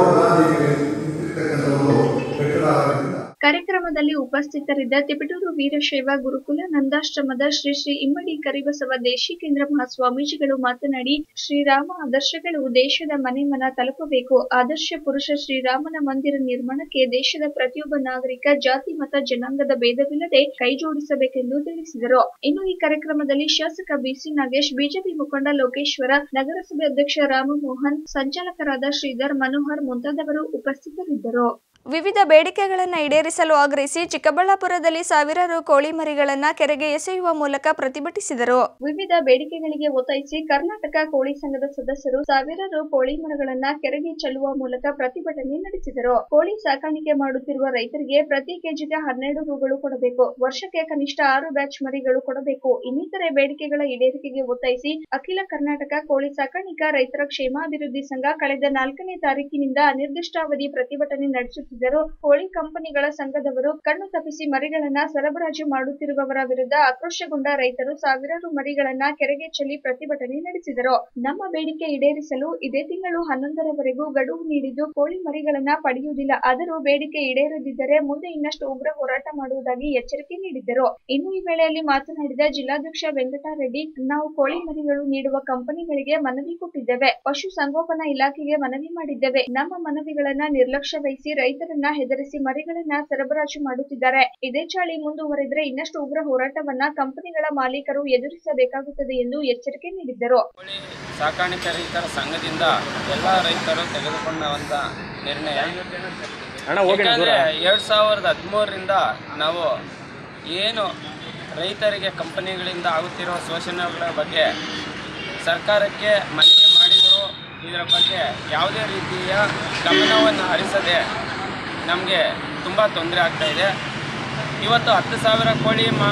ಇರ್ತಕ್ಕಂಥ ಒಂದು ಕಟ್ಟಡ ಆಗಿದ್ದರಿಂದ ಕಾರ್ಯಕ್ರಮದಲ್ಲಿ ಉಪಸ್ಥಿತರಿದ್ದ ತಿಪಟೂರು ವೀರಶೈವ ಗುರುಕುಲ ನಂದಾಶ್ರಮದ ಶ್ರೀ ಶ್ರೀ ಇಮ್ಮಡಿ ಕರಿಬಸವ ದೇಶಿಕೇಂದ್ರ ಮಹಾಸ್ವಾಮೀಜಿಗಳು ಮಾತನಾಡಿ ಶ್ರೀರಾಮ ಆದರ್ಶಗಳು ದೇಶದ ಮನೆ ಮನ ತಲುಪಬೇಕು ಆದರ್ಶ ಪುರುಷ ಶ್ರೀರಾಮನ ಮಂದಿರ ನಿರ್ಮಾಣಕ್ಕೆ ದೇಶದ ಪ್ರತಿಯೊಬ್ಬ ನಾಗರಿಕ ಜಾತಿ ಮತ ಜನಾಂಗದ ಭೇದವಿಲ್ಲದೆ ಕೈಜೋಡಿಸಬೇಕೆಂದು ತಿಳಿಸಿದರು ಇನ್ನು ಈ ಕಾರ್ಯಕ್ರಮದಲ್ಲಿ ಶಾಸಕ ಬಿಸಿ ನಾಗೇಶ್ ಬಿಜೆಪಿ ಮುಖಂಡ ಲೋಕೇಶ್ವರ ನಗರಸಭೆ ಅಧ್ಯಕ್ಷ ರಾಮಮೋಹನ್ ಸಂಚಾಲಕರಾದ ಶ್ರೀಧರ್ ಮನೋಹರ್ ಮುಂತಾದವರು ಉಪಸ್ಥಿತರಿದ್ದರು ವಿವಿಧ ಬೇಡಿಕೆಗಳನ್ನು ಈಡೇರಿಸಲು ಆಗ್ರಹಿಸಿ ಚಿಕ್ಕಬಳ್ಳಾಪುರದಲ್ಲಿ ಸಾವಿರಾರು ಕೋಳಿ ಮರಿಗಳನ್ನ ಕೆರೆಗೆ ಎಸೆಯುವ ಮೂಲಕ ಪ್ರತಿಭಟಿಸಿದರು ವಿವಿಧ ಬೇಡಿಕೆಗಳಿಗೆ ಒತ್ತಾಯಿಸಿ ಕರ್ನಾಟಕ ಕೋಳಿ ಸಂಘದ ಸದಸ್ಯರು ಸಾವಿರಾರು ಕೋಳಿ ಮರಗಳನ್ನ ಕೆರೆಗೆ ಚೆಲ್ಲುವ ಮೂಲಕ ಪ್ರತಿಭಟನೆ ನಡೆಸಿದರು ಕೋಳಿ ಸಾಕಾಣಿಕೆ ಮಾಡುತ್ತಿರುವ ರೈತರಿಗೆ ಪ್ರತಿ ಕೆಜಿಗೆ ಹನ್ನೆರಡು ರುಗಳು ಕೊಡಬೇಕು ವರ್ಷಕ್ಕೆ ಕನಿಷ್ಠ ಆರು ಬ್ಯಾಚ್ ಮರಿಗಳು ಕೊಡಬೇಕು ಇನ್ನಿತರೆ ಬೇಡಿಕೆಗಳ ಈಡೇರಿಕೆಗೆ ಒತ್ತಾಯಿಸಿ ಅಖಿಲ ಕರ್ನಾಟಕ ಕೋಳಿ ಸಾಕಾಣಿಕಾ ರೈತರ ಕ್ಷೇಮಾಭಿವೃದ್ಧಿ ಸಂಘ ಕಳೆದ ನಾಲ್ಕನೇ ತಾರೀಕಿನಿಂದ ಅನಿರ್ದಿಷ್ಟಾವಧಿ ಪ್ರತಿಭಟನೆ ನಡೆಸುತ್ತಿದ್ದರು ಕೋಳಿ ಕಂಪನಿಗಳ ಸಂಘದವರು ಕಣ್ಣು ತಪ್ಪಿಸಿ ಮರಿಗಳನ್ನ ಸರಬರಾಜು ಮಾಡುತ್ತಿರುವವರ ವಿರುದ್ಧ ಆಕ್ರೋಶಗೊಂಡ ರೈತರು ಸಾವಿರಾರು ಮರಿಗಳನ್ನ ಕೆರೆಗೆ ಚೆಲ್ಲಿ ಪ್ರತಿಭಟನೆ ನಡೆಸಿದರು ನಮ್ಮ ಬೇಡಿಕೆ ಈಡೇರಿಸಲು ಇದೇ ತಿಂಗಳು ಹನ್ನೊಂದರವರೆಗೂ ಗಡುವು ನೀಡಿದ್ದು ಕೋಳಿ ಮರಿಗಳನ್ನ ಪಡೆಯುವುದಿಲ್ಲ ಆದರೂ ಬೇಡಿಕೆ ಈಡೇರದಿದ್ದರೆ ಮುಂದೆ ಇನ್ನಷ್ಟು ಉಗ್ರ ಹೋರಾಟ ಮಾಡುವುದಾಗಿ ಎಚ್ಚರಿಕೆ ನೀಡಿದ್ದರು ಇನ್ನು ಈ ವೇಳೆಯಲ್ಲಿ ಮಾತನಾಡಿದ ಜಿಲ್ಲಾಧ್ಯಕ್ಷ ವೆಂಕಟರೆಡ್ಡಿ ನಾವು ಕೋಳಿ ಮರಿಗಳು ನೀಡುವ ಕಂಪನಿಗಳಿಗೆ ಮನವಿ ಕೊಟ್ಟಿದ್ದೇವೆ ಪಶು ಸಂಗೋಪನಾ ಇಲಾಖೆಗೆ ಮನವಿ ಮಾಡಿದ್ದೇವೆ ನಮ್ಮ ಮನವಿಗಳನ್ನ ನಿರ್ಲಕ್ಷ್ಯ ವಹಿಸಿ ರೈತರನ್ನ ಹೆದರಿಸಿ ಮರಿಗಳನ್ನ ಸರಬರಾಜು ಮಾಡುತ್ತಿದ್ದಾರೆ ಇದೇ ಚಾಳಿ ಮುಂದುವರೆದ್ರೆ ಇನ್ನಷ್ಟು ಉಗ್ರ ಹೋರಾಟವನ್ನ ಕಂಪನಿಗಳ ಮಾಲೀಕರು ಎದುರಿಸಬೇಕಾಗುತ್ತದೆ ಎಂದು ಎಚ್ಚರಿಕೆ ನೀಡಿದ್ದರು ಕೋಳಿ ಸಾಕಾಣಿಕೆ ರೈತರ ಸಂಘದಿಂದ ಎಲ್ಲ ರೈತರು ತೆಗೆದುಕೊಂಡ ಒಂದು ನಿರ್ಣಯ ಯಾಕಂದರೆ ಎರಡು ಸಾವಿರದ ಹದಿಮೂರರಿಂದ ನಾವು ಏನು ರೈತರಿಗೆ ಕಂಪನಿಗಳಿಂದ ಆಗುತ್ತಿರೋ ಶೋಷಣೆಗಳ ಬಗ್ಗೆ ಸರ್ಕಾರಕ್ಕೆ ಮನವಿ ಮಾಡಿದರೂ ಇದರ ಬಗ್ಗೆ ಯಾವುದೇ ರೀತಿಯ ಗಮನವನ್ನು ಹರಿಸದೆ ನಮಗೆ ತುಂಬ ತೊಂದರೆ ಆಗ್ತಾ ಇದೆ ಇವತ್ತು ಹತ್ತು ಸಾವಿರ ಕೋಳಿ ಮಾ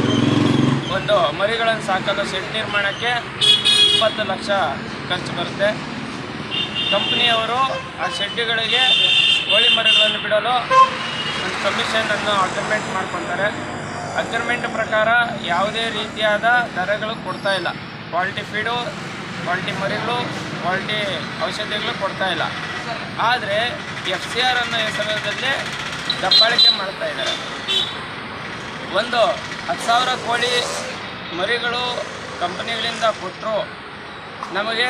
ಒಂದು ಮರಿಗಳನ್ನು ಸಾಕಲು ಶೆಡ್ ನಿರ್ಮಾಣಕ್ಕೆ ಇಪ್ಪತ್ತು ಲಕ್ಷ ಖರ್ಚು ಬರುತ್ತೆ ಕಂಪ್ನಿಯವರು ಆ ಶೆಡ್ಡುಗಳಿಗೆ ಕೋಳಿ ಮರಿಗಳನ್ನು ಬಿಡಲು ಒಂದು ಕಮಿಷನನ್ನು ಅಗ್ರಿಮೆಂಟ್ ಮಾಡ್ಕೊತಾರೆ ಅಗ್ರಿಮೆಂಟ್ ಪ್ರಕಾರ ಯಾವುದೇ ರೀತಿಯಾದ ದರಗಳು ಕೊಡ್ತಾ ಇಲ್ಲ ಕ್ವಾಲಿಟಿ ಫೀಡು ಕ್ವಾಲಿಟಿ ಮರಿಗಳು ಕ್ವಾಲಿಟಿ ಔಷಧಿಗಳು ಕೊಡ್ತಾ ಇಲ್ಲ ಆದರೆ ಎಫ್ ಸಿ ಆರ್ ಅನ್ನೋ ಹೆಸರಲ್ಲಿ ದಬ್ಬಾಳಿಕೆ ಮಾಡ್ತಾ ಇದ್ದಾರೆ ಒಂದು ಹತ್ತು ಸಾವಿರ ಕೋಳಿ ಮರಿಗಳು ಕಂಪನಿಗಳಿಂದ ಕೊಟ್ಟರು ನಮಗೆ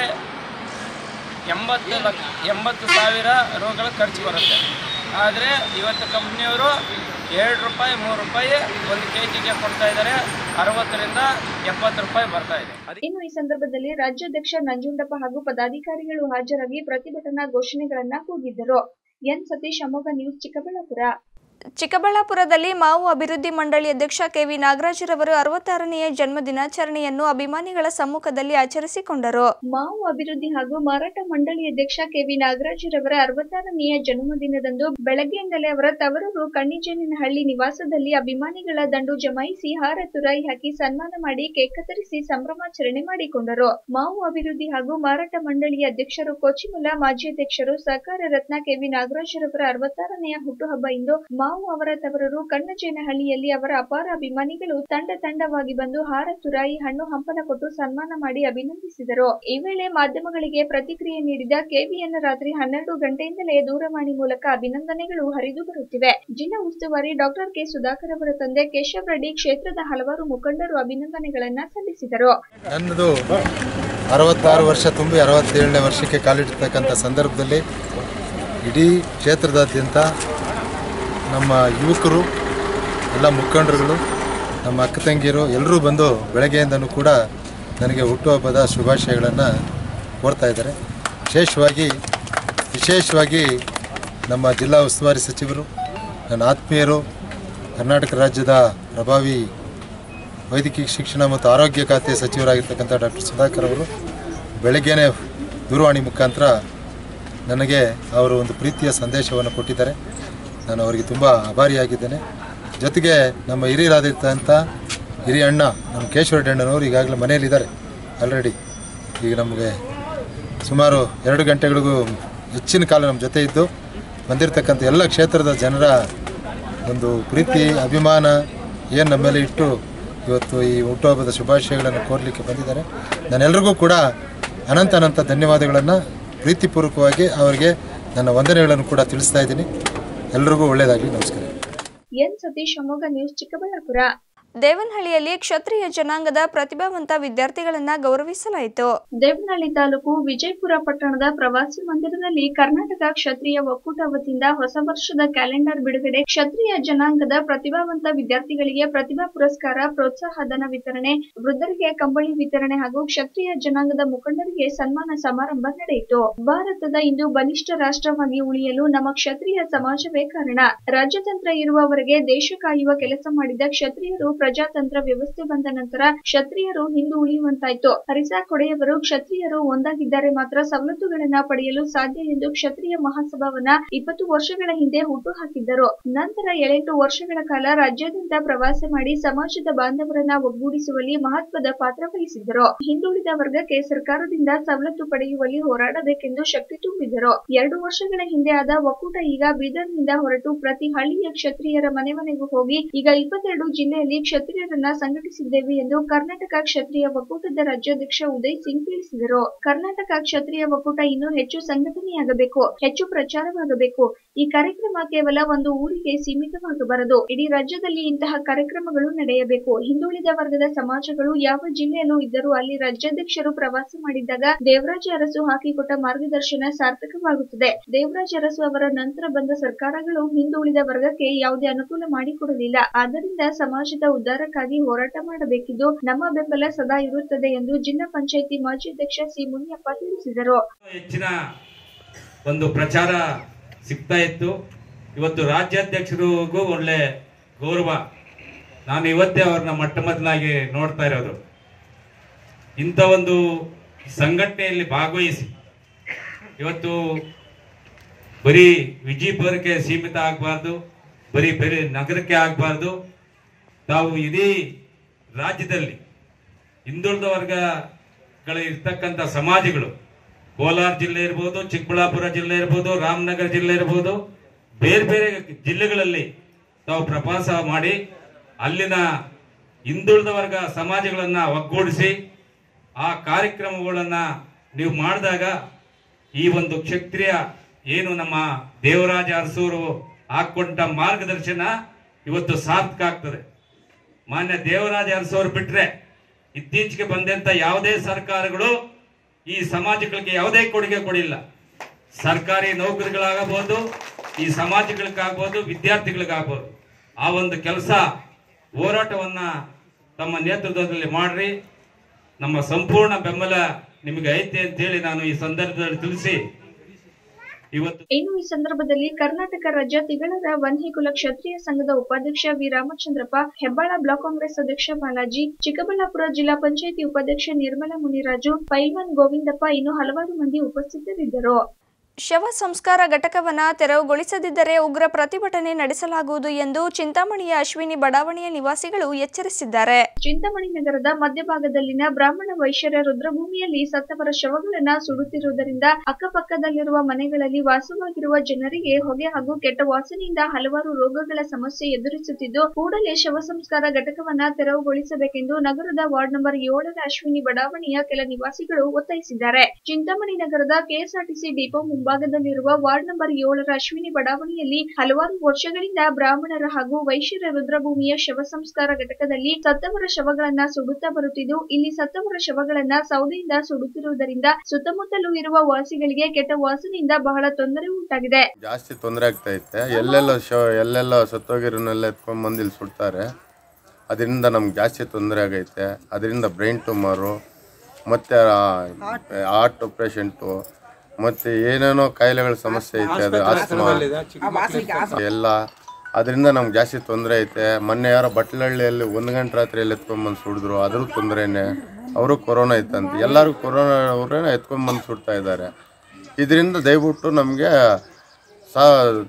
ಎಂಬತ್ತು ಲಕ್ಷ ಎಂಬತ್ತು ಸಾವಿರ ರುಗಳು ಖರ್ಚು ಬರುತ್ತೆ ಆದರೆ ಇವತ್ತು ಕಂಪ್ನಿಯವರು ಎರಡು ರೂಪಾಯಿ ಮೂರು ರೂಪಾಯಿ ಒಂದು ಕೆ ಜಿಗೆ ಕೊಡ್ತಾ ಇದ್ದಾರೆ ಅರವತ್ತರಿಂದ ಎಪ್ಪತ್ತು ರೂಪಾಯಿ ಬರ್ತಾ ಇದೆ ಇನ್ನು ಈ ಸಂದರ್ಭದಲ್ಲಿ ರಾಜ್ಯಾಧ್ಯಕ್ಷ ನಂಜುಂಡಪ್ಪ ಹಾಗೂ ಪದಾಧಿಕಾರಿಗಳು ಹಾಜರಾಗಿ ಪ್ರತಿಭಟನಾ ಘೋಷಣೆಗಳನ್ನ ಕೂಗಿದ್ದರು ಎನ್ ಸತೀಶ್ ಅಮೋಘ ನ್ಯೂಸ್ ಚಿಕ್ಕಬಳ್ಳಾಪುರ ಚಿಕ್ಕಬಳ್ಳಾಪುರದಲ್ಲಿ ಮಾವು ಅಭಿವೃದ್ಧಿ ಮಂಡಳಿ ಅಧ್ಯಕ್ಷ ಕೆವಿ ನಾಗರಾಜರವರು ಅರವತ್ತಾರನೆಯ ಜನ್ಮ ದಿನಾಚರಣೆಯನ್ನು ಅಭಿಮಾನಿಗಳ ಸಮ್ಮುಖದಲ್ಲಿ ಆಚರಿಸಿಕೊಂಡರು ಮಾವು ಅಭಿವೃದ್ಧಿ ಹಾಗೂ ಮಾರಾಟ ಮಂಡಳಿ ಅಧ್ಯಕ್ಷ ಕೆವಿ ನಾಗರಾಜರವರ ಅರವತ್ತಾರನೆಯ ಜನ್ಮದಿನದಂದು ಬೆಳಗ್ಗೆಯಿಂದಲೇ ಅವರ ತವರೂರು ಕಣ್ಣಿಜೇನಿನಹಳ್ಳಿ ನಿವಾಸದಲ್ಲಿ ಅಭಿಮಾನಿಗಳ ದಂಡು ಜಮಾಯಿಸಿ ಹಾರ ತುರಾಯಿ ಹಾಕಿ ಸನ್ಮಾನ ಮಾಡಿ ಕೇಕ್ ಕತ್ತರಿಸಿ ಸಂಭ್ರಮಾಚರಣೆ ಮಾಡಿಕೊಂಡರು ಮಾವು ಅಭಿವೃದ್ಧಿ ಹಾಗೂ ಮಾರಾಟ ಮಂಡಳಿಯ ಅಧ್ಯಕ್ಷರು ಕೋಚಿಮುಲ ಮಾಜಿ ಅಧ್ಯಕ್ಷರು ಸಹಕಾರ ರತ್ನ ಕೆವಿ ನಾಗರಾಜರವರ ಅರವತ್ತಾರನೆಯ ಹುಟ್ಟುಹಬ್ಬ ಇಂದು ಮಾವು ಅವರ ತವರೂರು ಕಣ್ಣಜೇನಹಳ್ಳಿಯಲ್ಲಿ ಅವರ ಅಪಾರ ಅಭಿಮಾನಿಗಳು ತಂಡ ತಂಡವಾಗಿ ಬಂದು ಹಾರ ತುರಾಯಿ ಹಣ್ಣು ಹಂಪಲ ಕೊಟ್ಟು ಸನ್ಮಾನ ಮಾಡಿ ಅಭಿನಂದಿಸಿದರು ಈ ವೇಳೆ ಮಾಧ್ಯಮಗಳಿಗೆ ಪ್ರತಿಕ್ರಿಯೆ ನೀಡಿದ ಕೆವಿಎನ್ ರಾತ್ರಿ ಹನ್ನೆರಡು ಗಂಟೆಯಿಂದಲೇ ದೂರವಾಣಿ ಮೂಲಕ ಅಭಿನಂದನೆಗಳು ಹರಿದು ಬರುತ್ತಿವೆ ಜಿಲ್ಲಾ ಉಸ್ತುವಾರಿ ಡಾಕ್ಟರ್ ಕೆ ಸುಧಾಕರ್ ಅವರ ತಂದೆ ಕೇಶವ್ ರೆಡ್ಡಿ ಕ್ಷೇತ್ರದ ಹಲವಾರು ಮುಖಂಡರು ಅಭಿನಂದನೆಗಳನ್ನ ಸಲ್ಲಿಸಿದರು ನನ್ನದು ಅರವತ್ತಾರು ವರ್ಷ ತುಂಬಿ ಅರವತ್ತೇಳನೇ ವರ್ಷಕ್ಕೆ ಕಾಲಿಡ್ತಕ್ಕಂಥ ಸಂದರ್ಭದಲ್ಲಿ ಇಡೀ ಕ್ಷೇತ್ರದಾದ್ಯಂತ ನಮ್ಮ ಯುವಕರು ಎಲ್ಲ ಮುಖಂಡರುಗಳು ನಮ್ಮ ಅಕ್ಕ ತಂಗಿಯರು ಎಲ್ಲರೂ ಬಂದು ಬೆಳಗ್ಗೆಯಿಂದನೂ ಕೂಡ ನನಗೆ ಹುಟ್ಟುಹಬ್ಬದ ಶುಭಾಶಯಗಳನ್ನು ಕೋರ್ತಾ ಇದ್ದಾರೆ ವಿಶೇಷವಾಗಿ ವಿಶೇಷವಾಗಿ ನಮ್ಮ ಜಿಲ್ಲಾ ಉಸ್ತುವಾರಿ ಸಚಿವರು ನನ್ನ ಆತ್ಮೀಯರು ಕರ್ನಾಟಕ ರಾಜ್ಯದ ಪ್ರಭಾವಿ ವೈದ್ಯಕೀಯ ಶಿಕ್ಷಣ ಮತ್ತು ಆರೋಗ್ಯ ಖಾತೆ ಸಚಿವರಾಗಿರ್ತಕ್ಕಂಥ ಡಾಕ್ಟರ್ ಸುಧಾಕರ್ ಅವರು ಬೆಳಗ್ಗೆನೇ ದೂರವಾಣಿ ಮುಖಾಂತರ ನನಗೆ ಅವರು ಒಂದು ಪ್ರೀತಿಯ ಸಂದೇಶವನ್ನು ಕೊಟ್ಟಿದ್ದಾರೆ ನಾನು ಅವರಿಗೆ ತುಂಬ ಆಭಾರಿಯಾಗಿದ್ದೇನೆ ಜೊತೆಗೆ ನಮ್ಮ ಹಿರಿಯರಾದಿರ್ತಂಥ ಹಿರಿಯ ಅಣ್ಣ ನಮ್ಮ ಕೇಶವ ಅಣ್ಣನವರು ಈಗಾಗಲೇ ಮನೆಯಲ್ಲಿದ್ದಾರೆ ಆಲ್ರೆಡಿ ಈಗ ನಮಗೆ ಸುಮಾರು ಎರಡು ಗಂಟೆಗಳಿಗೂ ಹೆಚ್ಚಿನ ಕಾಲ ನಮ್ಮ ಜೊತೆ ಇದ್ದು ಬಂದಿರತಕ್ಕಂಥ ಎಲ್ಲ ಕ್ಷೇತ್ರದ ಜನರ ಒಂದು ಪ್ರೀತಿ ಅಭಿಮಾನ ಏನು ನಮ್ಮ ಮೇಲೆ ಇಟ್ಟು ಇವತ್ತು ಈ ಹುಟ್ಟುಹಬ್ಬದ ಶುಭಾಶಯಗಳನ್ನು ಕೋರಲಿಕ್ಕೆ ಬಂದಿದ್ದಾರೆ ನಾನೆಲ್ಲರಿಗೂ ಕೂಡ ಅನಂತ ಅನಂತ ಧನ್ಯವಾದಗಳನ್ನು ಪ್ರೀತಿಪೂರ್ವಕವಾಗಿ ಅವರಿಗೆ ನನ್ನ ವಂದನೆಗಳನ್ನು ಕೂಡ ತಿಳಿಸ್ತಾ ಇದ್ದೀನಿ ಎಲ್ರಿಗೂ ಒಳ್ಳೆಯದಾಗಲಿ ನಮಸ್ಕಾರ ಎನ್ ಸತೀಶ್ ಅಮೋಘ ನ್ಯೂಸ್ ಚಿಕ್ಕಬಳ್ಳಾಪುರ ದೇವನಹಳ್ಳಿಯಲ್ಲಿ ಕ್ಷತ್ರಿಯ ಜನಾಂಗದ ಪ್ರತಿಭಾವಂತ ವಿದ್ಯಾರ್ಥಿಗಳನ್ನ ಗೌರವಿಸಲಾಯಿತು ದೇವನಹಳ್ಳಿ ತಾಲೂಕು ವಿಜಯಪುರ ಪಟ್ಟಣದ ಪ್ರವಾಸಿ ಮಂದಿರದಲ್ಲಿ ಕರ್ನಾಟಕ ಕ್ಷತ್ರಿಯ ಒಕ್ಕೂಟ ವತಿಯಿಂದ ಹೊಸ ವರ್ಷದ ಕ್ಯಾಲೆಂಡರ್ ಬಿಡುಗಡೆ ಕ್ಷತ್ರಿಯ ಜನಾಂಗದ ಪ್ರತಿಭಾವಂತ ವಿದ್ಯಾರ್ಥಿಗಳಿಗೆ ಪ್ರತಿಭಾ ಪುರಸ್ಕಾರ ಪ್ರೋತ್ಸಾಹಧನ ವಿತರಣೆ ವೃದ್ಧರಿಗೆ ಕಂಬಳಿ ವಿತರಣೆ ಹಾಗೂ ಕ್ಷತ್ರಿಯ ಜನಾಂಗದ ಮುಖಂಡರಿಗೆ ಸನ್ಮಾನ ಸಮಾರಂಭ ನಡೆಯಿತು ಭಾರತದ ಇಂದು ಬಲಿಷ್ಠ ರಾಷ್ಟ್ರವಾಗಿ ಉಳಿಯಲು ನಮ್ಮ ಕ್ಷತ್ರಿಯ ಸಮಾಜವೇ ಕಾರಣ ರಾಜ್ಯತಂತ್ರ ಇರುವವರೆಗೆ ದೇಶ ಕಾಯುವ ಕೆಲಸ ಮಾಡಿದ ಕ್ಷತ್ರಿಯರು ಪ್ರಜಾತಂತ್ರ ವ್ಯವಸ್ಥೆ ಬಂದ ನಂತರ ಕ್ಷತ್ರಿಯರು ಹಿಂದೆ ಉಳಿಯುವಂತಾಯ್ತು ಹರಿಸಾ ಕೊಡೆಯವರು ಕ್ಷತ್ರಿಯರು ಒಂದಾಗಿದ್ದರೆ ಮಾತ್ರ ಸವಲತ್ತುಗಳನ್ನ ಪಡೆಯಲು ಸಾಧ್ಯ ಎಂದು ಕ್ಷತ್ರಿಯ ಮಹಾಸಭಾವನ್ನ ಇಪ್ಪತ್ತು ವರ್ಷಗಳ ಹಿಂದೆ ಹುಟ್ಟು ಹಾಕಿದ್ದರು ನಂತರ ಏಳೆಂಟು ವರ್ಷಗಳ ಕಾಲ ರಾಜ್ಯಾದ್ಯಂತ ಪ್ರವಾಸ ಮಾಡಿ ಸಮಾಜದ ಬಾಂಧವರನ್ನ ಒಗ್ಗೂಡಿಸುವಲ್ಲಿ ಮಹತ್ವದ ಪಾತ್ರ ವಹಿಸಿದ್ದರು ಹಿಂದುಳಿದ ವರ್ಗಕ್ಕೆ ಸರ್ಕಾರದಿಂದ ಸವಲತ್ತು ಪಡೆಯುವಲ್ಲಿ ಹೋರಾಡಬೇಕೆಂದು ಶಕ್ತಿ ತುಂಬಿದರು ಎರಡು ವರ್ಷಗಳ ಹಿಂದೆ ಆದ ಒಕ್ಕೂಟ ಈಗ ಬೀದರ್ನಿಂದ ಹೊರಟು ಪ್ರತಿ ಹಳ್ಳಿಯ ಕ್ಷತ್ರಿಯರ ಮನೆ ಮನೆಗೂ ಹೋಗಿ ಈಗ ಇಪ್ಪತ್ತೆರಡು ಜಿಲ್ಲೆಯಲ್ಲಿ ಕ್ಷತ್ರಿಯರನ್ನ ಸಂಘಟಿಸಿದ್ದೇವೆ ಎಂದು ಕರ್ನಾಟಕ ಕ್ಷತ್ರಿಯ ಒಕ್ಕೂಟದ ರಾಜ್ಯಾಧ್ಯಕ್ಷ ಉದಯ್ ಸಿಂಗ್ ತಿಳಿಸಿದರು ಕರ್ನಾಟಕ ಕ್ಷತ್ರಿಯ ಒಕ್ಕೂಟ ಇನ್ನೂ ಹೆಚ್ಚು ಸಂಘಟನೆಯಾಗಬೇಕು ಹೆಚ್ಚು ಪ್ರಚಾರವಾಗಬೇಕು ಈ ಕಾರ್ಯಕ್ರಮ ಕೇವಲ ಒಂದು ಊರಿಗೆ ಸೀಮಿತವಾಗಬಾರದು ಇಡೀ ರಾಜ್ಯದಲ್ಲಿ ಇಂತಹ ಕಾರ್ಯಕ್ರಮಗಳು ನಡೆಯಬೇಕು ಹಿಂದುಳಿದ ವರ್ಗದ ಸಮಾಜಗಳು ಯಾವ ಜಿಲ್ಲೆಯಲ್ಲೂ ಇದ್ದರೂ ಅಲ್ಲಿ ರಾಜ್ಯಾಧ್ಯಕ್ಷರು ಪ್ರವಾಸ ಮಾಡಿದ್ದಾಗ ದೇವರಾಜ ಅರಸು ಹಾಕಿಕೊಟ್ಟ ಮಾರ್ಗದರ್ಶನ ಸಾರ್ಥಕವಾಗುತ್ತದೆ ದೇವರಾಜ ಅರಸು ಅವರ ನಂತರ ಬಂದ ಸರ್ಕಾರಗಳು ಹಿಂದುಳಿದ ವರ್ಗಕ್ಕೆ ಯಾವುದೇ ಅನುಕೂಲ ಮಾಡಿಕೊಡಲಿಲ್ಲ ಆದ್ದರಿಂದ ಸಮಾಜದ ಉದ್ಧಾರಕ್ಕಾಗಿ ಹೋರಾಟ ಮಾಡಬೇಕಿದ್ದು ನಮ್ಮ ಬೆಂಬಲ ಸದಾ ಇರುತ್ತದೆ ಎಂದು ಜಿಲ್ಲಾ ಪಂಚಾಯಿತಿ ಮಾಜಿ ಅಧ್ಯಕ್ಷ ಸಿ ಮುನಿಯಪ್ಪ ತಿಳಿಸಿದರು ಹೆಚ್ಚಿನ ಒಂದು ಪ್ರಚಾರ ಸಿಗ್ತಾ ಇತ್ತು ಇವತ್ತು ರಾಜ್ಯಾಧ್ಯಕ್ಷರಿಗೂ ಒಳ್ಳೆ ಗೌರವ ನಾನು ಇವತ್ತೇ ಅವ್ರನ್ನ ಮೊಟ್ಟ ಮೊದಲಾಗಿ ನೋಡ್ತಾ ಇರೋದು ಇಂಥ ಒಂದು ಸಂಘಟನೆಯಲ್ಲಿ ಭಾಗವಹಿಸಿ ಇವತ್ತು ಬರೀ ವಿಜಯಪುರಕ್ಕೆ ಸೀಮಿತ ಆಗಬಾರ್ದು ಬರೀ ಬೇರೆ ನಗರಕ್ಕೆ ಆಗಬಾರ್ದು ತಾವು ಇಡೀ ರಾಜ್ಯದಲ್ಲಿ ಹಿಂದುಳಿದ ವರ್ಗಗಳ ಇರ್ತಕ್ಕಂಥ ಸಮಾಜಗಳು ಕೋಲಾರ ಜಿಲ್ಲೆ ಇರ್ಬೋದು ಚಿಕ್ಕಬಳ್ಳಾಪುರ ಜಿಲ್ಲೆ ಇರ್ಬೋದು ರಾಮನಗರ ಜಿಲ್ಲೆ ಇರ್ಬೋದು ಬೇರೆ ಬೇರೆ ಜಿಲ್ಲೆಗಳಲ್ಲಿ ತಾವು ಪ್ರವಾಸ ಮಾಡಿ ಅಲ್ಲಿನ ಹಿಂದುಳಿದ ವರ್ಗ ಸಮಾಜಗಳನ್ನ ಒಗ್ಗೂಡಿಸಿ ಆ ಕಾರ್ಯಕ್ರಮಗಳನ್ನ ನೀವು ಮಾಡಿದಾಗ ಈ ಒಂದು ಕ್ಷತ್ರಿಯ ಏನು ನಮ್ಮ ದೇವರಾಜ ಅರಸೂರು ಹಾಕೊಂಡ ಮಾರ್ಗದರ್ಶನ ಇವತ್ತು ಸಾರ್ಥಕ ಆಗ್ತದೆ ಮಾನ್ಯ ದೇವರಾಜ ಅರಸೂರು ಬಿಟ್ರೆ ಇತ್ತೀಚೆಗೆ ಬಂದಂತ ಯಾವುದೇ ಸರ್ಕಾರಗಳು ಈ ಸಮಾಜಗಳಿಗೆ ಯಾವುದೇ ಕೊಡುಗೆ ಕೊಡಿಲ್ಲ ಸರ್ಕಾರಿ ನೌಕರಿಗಳಾಗಬಹುದು ಈ ಸಮಾಜಗಳಿಗಾಗ್ಬೋದು ವಿದ್ಯಾರ್ಥಿಗಳಿಗಾಗ್ಬೋದು ಆ ಒಂದು ಕೆಲಸ ಹೋರಾಟವನ್ನ ತಮ್ಮ ನೇತೃತ್ವದಲ್ಲಿ ಮಾಡ್ರಿ ನಮ್ಮ ಸಂಪೂರ್ಣ ಬೆಂಬಲ ನಿಮಗೆ ಐತೆ ಅಂತೇಳಿ ನಾನು ಈ ಸಂದರ್ಭದಲ್ಲಿ ತಿಳಿಸಿ ಇವತ್ತು ಇನ್ನು ಈ ಸಂದರ್ಭದಲ್ಲಿ ಕರ್ನಾಟಕ ರಾಜ್ಯ ತಿಗಳರ ವನ್ಹಿಕುಲ ಕ್ಷತ್ರಿಯ ಸಂಘದ ಉಪಾಧ್ಯಕ್ಷ V Ramachandrappa Hebbal block Congress ಅಧ್ಯಕ್ಷ ಬಾಲಾಜಿ ಚಿಕ್ಕಬಳ್ಳಾಪುರ ಜಿಲ್ಲಾ ಪಂಚಾಯಿತಿ ಉಪಾಧ್ಯಕ್ಷ ನಿರ್ಮಲಾ ಮುನಿರಾಜು ಪೈಲ್ವಾನ್ ಗೋವಿಂದಪ್ಪ ಇನ್ನು ಹಲವಾರು ಮಂದಿ ಉಪಸ್ಥಿತರಿದ್ದರು ಶವ ಸಂಸ್ಕಾರ ಘಟಕವನ್ನ ತೆರವುಗೊಳಿಸದಿದ್ದರೆ ಉಗ್ರ ಪ್ರತಿಭಟನೆ ನಡೆಸಲಾಗುವುದು ಎಂದು ಚಿಂತಾಮಣಿಯ ಅಶ್ವಿನಿ ಬಡಾವಣೆಯ ನಿವಾಸಿಗಳು ಎಚ್ಚರಿಸಿದ್ದಾರೆ ಚಿಂತಾಮಣಿ ನಗರದ ಮಧ್ಯಭಾಗದಲ್ಲಿನ ಬ್ರಾಹ್ಮಣ ವೈಶ್ಯರ ರುದ್ರಭೂಮಿಯಲ್ಲಿ ಸತ್ತವರ ಶವಗಳನ್ನ ಸುಡುತ್ತಿರುವುದರಿಂದ ಅಕ್ಕಪಕ್ಕದಲ್ಲಿರುವ ಮನೆಗಳಲ್ಲಿ ವಾಸವಾಗಿರುವ ಜನರಿಗೆ ಹೊಗೆ ಹಾಗೂ ಕೆಟ್ಟ ವಾಸನೆಯಿಂದ ಹಲವಾರು ರೋಗಗಳ ಸಮಸ್ಯೆ ಎದುರಿಸುತ್ತಿದ್ದು ಕೂಡಲೇ ಶವ ಸಂಸ್ಕಾರ ಘಟಕವನ್ನ ತೆರವುಗೊಳಿಸಬೇಕೆಂದು ನಗರದ ವಾರ್ಡ್ ನಂಬರ್ ಏಳರ ಅಶ್ವಿನಿ ಬಡಾವಣೆಯ ಕೆಲ ನಿವಾಸಿಗಳು ಒತ್ತಾಯಿಸಿದ್ದಾರೆ ಚಿಂತಾಮಣಿ ನಗರದ ಕೆಎಸ್ಆರ್ಟಿಸಿ ಡಿಪೋ ಮುಂಭಾಗದಲ್ಲಿರುವ ವಾರ್ಡ್ ನಂಬರ್ ಏಳರ ಅಶ್ವಿನಿ ಬಡಾವಣೆಯಲ್ಲಿ ಹಲವಾರು ವರ್ಷಗಳಿಂದ ಬ್ರಾಹ್ಮಣರ ಹಾಗೂ ವೈಶ್ಯರ ರುದ್ರಭೂಮಿಯ ಶವ ಸಂಸ್ಕಾರ ಘಟಕದಲ್ಲಿ ಸತ್ತವರ ಶವಗಳನ್ನ ಸುಡುತ್ತಾ ಬರುತ್ತಿದ್ದು ಇಲ್ಲಿ ಸತ್ತವರ ಶವಗಳನ್ನ ಸೌದೆಯಿಂದ ಸುಡುತ್ತಿರುವುದರಿಂದ ಸುತ್ತಮುತ್ತಲೂ ಇರುವ ವಾಸಿಗಳಿಗೆ ಕೆಟ್ಟ ವಾಸನೆಯಿಂದ ಬಹಳ ತೊಂದರೆ ಉಂಟಾಗಿದೆ ಜಾಸ್ತಿ ತೊಂದರೆ ಆಗ್ತಾ ಐತೆ ಎಲ್ಲೆಲ್ಲೋ ಶೋ ಎಲ್ಲೆಲ್ಲೋ ಸತ್ತೋಗಿರೋನೆಲ್ಲ ಎತ್ಕೊಂಡ್ ಬಂದು ಇಲ್ಲಿ ಸುಡ್ತಾರೆ ಅದರಿಂದ ನಮ್ಗೆ ಜಾಸ್ತಿ ತೊಂದರೆ ಆಗೈತೆ ಅದರಿಂದ ಬ್ರೈನ್ ಟ್ಯೂಮರು ಮತ್ತು ಹಾರ್ಟ್ ಪೇಷಂಟು ಮತ್ತು ಏನೇನೋ ಕಾಯಿಲೆಗಳ ಸಮಸ್ಯೆ ಐತೆ ಅದು ಆಸ್ತಮಾ ಎಲ್ಲ ಅದರಿಂದ ನಮ್ಗೆ ಜಾಸ್ತಿ ತೊಂದರೆ ಐತೆ ಮೊನ್ನೆ ಯಾರೋ ಬಟ್ಲಹಳ್ಳಿಯಲ್ಲಿ ಒಂದು ಗಂಟೆ ರಾತ್ರಿಯಲ್ಲಿ ಎತ್ಕೊಂಡ್ಬಂದು ಸುಡಿದ್ರು ಅದ್ರೂ ತೊಂದರೆನೇ ಅವರು ಕೊರೋನಾ ಇತ್ತಂತೆ ಎಲ್ಲರೂ ಕೊರೋನಾ ಅವರೇ ಎತ್ಕೊಂಡ್ಬಂದು ಸುಡ್ತಾ ಇದ್ದಾರೆ ಇದರಿಂದ ದಯವಿಟ್ಟು ನಮಗೆ ಸಾ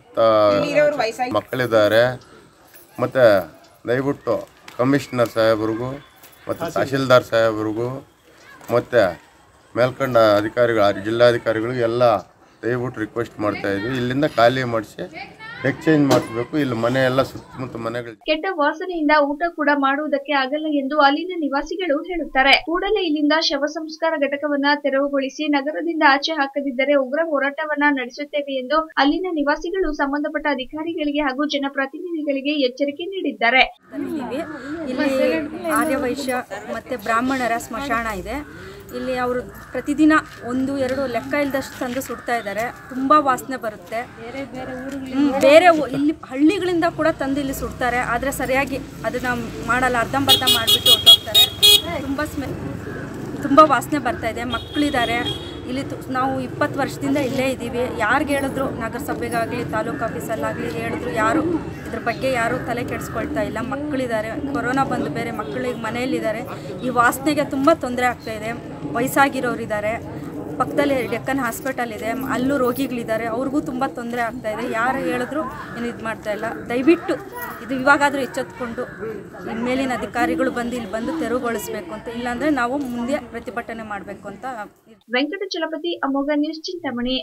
ತ- ಮಕ್ಕಳಿದ್ದಾರೆ ಮತ್ತು ದಯವಿಟ್ಟು ಕಮಿಷನರ್ ಸಾಹೇಬ್ರಿಗೂ ಮತ್ತು ತಹಶೀಲ್ದಾರ್ ಸಾಹೇಬ್ರಿಗೂ ಮತ್ತು ಮೇಲ್ಕಂಡ ಅಧಿಕಾರಿಗಳು ಜಿಲ್ಲಾಧಿಕಾರಿಗಳಿಗೂ ಎಲ್ಲ ದಯವಿಟ್ಟು ರಿಕ್ವೆಸ್ಟ್ ಮಾಡ್ತಾ ಇದ್ವಿ ಇಲ್ಲಿಂದ ಖಾಲಿ ಮಾಡಿಸಿ ಎಕ್ಸ್ಚೇಂಜ್ ಮಾಡಿಸ್ಬೇಕು ಇಲ್ಲಿ ಮನೆ ಎಲ್ಲ ಸುತ್ತಮುತ್ತ ಮನೆಗಳು ಕೆಟ್ಟ ವಾಸನೆಯಿಂದ ಊಟ ಕೂಡ ಮಾಡುವುದಕ್ಕೆ ಆಗಲ್ಲ ಎಂದು ಅಲ್ಲಿನ ನಿವಾಸಿಗಳು ಹೇಳುತ್ತಾರೆ ಕೂಡಲೇ ಇಲ್ಲಿಂದ ಶವ ಸಂಸ್ಕಾರ ಘಟಕವನ್ನ ತೆರವುಗೊಳಿಸಿ ನಗರದಿಂದ ಆಚೆ ಹಾಕದಿದ್ದರೆ ಉಗ್ರ ಹೋರಾಟವನ್ನ ನಡೆಸುತ್ತೇವೆ ಎಂದು ಅಲ್ಲಿನ ನಿವಾಸಿಗಳು ಸಂಬಂಧಪಟ್ಟ ಅಧಿಕಾರಿಗಳಿಗೆ ಹಾಗೂ ಜನಪ್ರತಿನಿಧಿಗಳಿಗೆ ಎಚ್ಚರಿಕೆ ನೀಡಿದ್ದಾರೆ ಇದ್ದೀವಿ ಇಲ್ಲಿ ಆರ್ಯವೈಶ್ಯ ಮತ್ತು ಬ್ರಾಹ್ಮಣರ ಸ್ಮಶಾನ ಇದೆ ಇಲ್ಲಿ ಅವರು ಪ್ರತಿದಿನ ಒಂದು ಎರಡು ಲೆಕ್ಕ ಇಲ್ದಷ್ಟು ತಂದು ಸುಡ್ತಾ ಇದ್ದಾರೆ ತುಂಬ ವಾಸನೆ ಬರುತ್ತೆ ಹ್ಮ್, ಬೇರೆ ಊ- ಇಲ್ಲಿ ಹಳ್ಳಿಗಳಿಂದ ಕೂಡ ತಂದು ಇಲ್ಲಿ ಸುಡ್ತಾರೆ ಆದರೆ ಸರಿಯಾಗಿ ಅದನ್ನ ಮಾಡಲ್ಲ ಅರ್ಧಂಬರ್ಧ ಮಾಡಿಬಿಟ್ಟು ಹೊರಟೋಗ್ತಾರೆ ತುಂಬ ಸ್ಮೆಲ್ ತುಂಬ ವಾಸನೆ ಬರ್ತಾ ಇದೆ ಮಕ್ಕಳಿದ್ದಾರೆ ಇಲ್ಲಿ ತು- ನಾವು ಇಪ್ಪತ್ತು ವರ್ಷದಿಂದ ಇಲ್ಲೇ ಇದ್ದೀವಿ ಯಾರಿಗೆ ಹೇಳಿದ್ರು ನಗರಸಭೆಗಾಗಲಿ ತಾಲೂಕು ಆಫೀಸಲ್ಲಾಗಲಿ ಹೇಳಿದ್ರು ಯಾರು ಇದ್ರ ಬಗ್ಗೆ ಯಾರೂ ತಲೆ ಕೆಡಿಸ್ಕೊಳ್ತಾ ಇಲ್ಲ ಮಕ್ಕಳಿದ್ದಾರೆ ಕೊರೋನಾ ಬಂದು ಬೇರೆ ಮಕ್ಕಳಿಗೆ ಮನೆಯಲ್ಲಿದ್ದಾರೆ ಈ ವಾಸನೆಗೆ ತುಂಬ ತೊಂದರೆ ಆಗ್ತಾ ಇದೆ ವಯಸ್ಸಾಗಿರೋರಿದ್ದಾರೆ ಪಕ್ಕದಲ್ಲಿ ಡೆಕ್ಕನ್ ಹಾಸ್ಪಿಟಲ್ ಇದೆ ಅಲ್ಲೂ ರೋಗಿಗಳಿದ್ದಾರೆ ಅವ್ರಿಗೂ ತುಂಬ ತೊಂದರೆ ಆಗ್ತಾ ಇದೆ ಯಾರು ಹೇಳಿದ್ರು ಏನು ಇದು ಮಾಡ್ತಾ ಇಲ್ಲ ದಯವಿಟ್ಟು ಇದು ಇವಾಗಾದರೂ ಎಚ್ಚೆತ್ಕೊಂಡು ಮೇಲಿನ ಅಧಿಕಾರಿಗಳು ಬಂದು ಇಲ್ಲಿ ಬಂದು ತೆರವುಗೊಳಿಸ್ಬೇಕು ಅಂತ ಇಲ್ಲಾಂದರೆ ನಾವು ಮುಂದೆ ಪ್ರತಿಭಟನೆ ಮಾಡಬೇಕು ಅಂತ ವೆಂಕಟಚಲಪತಿ ಅಮೋಘ ನ್ಯೂಸ್ ಚಿಂತಾಮಣಿ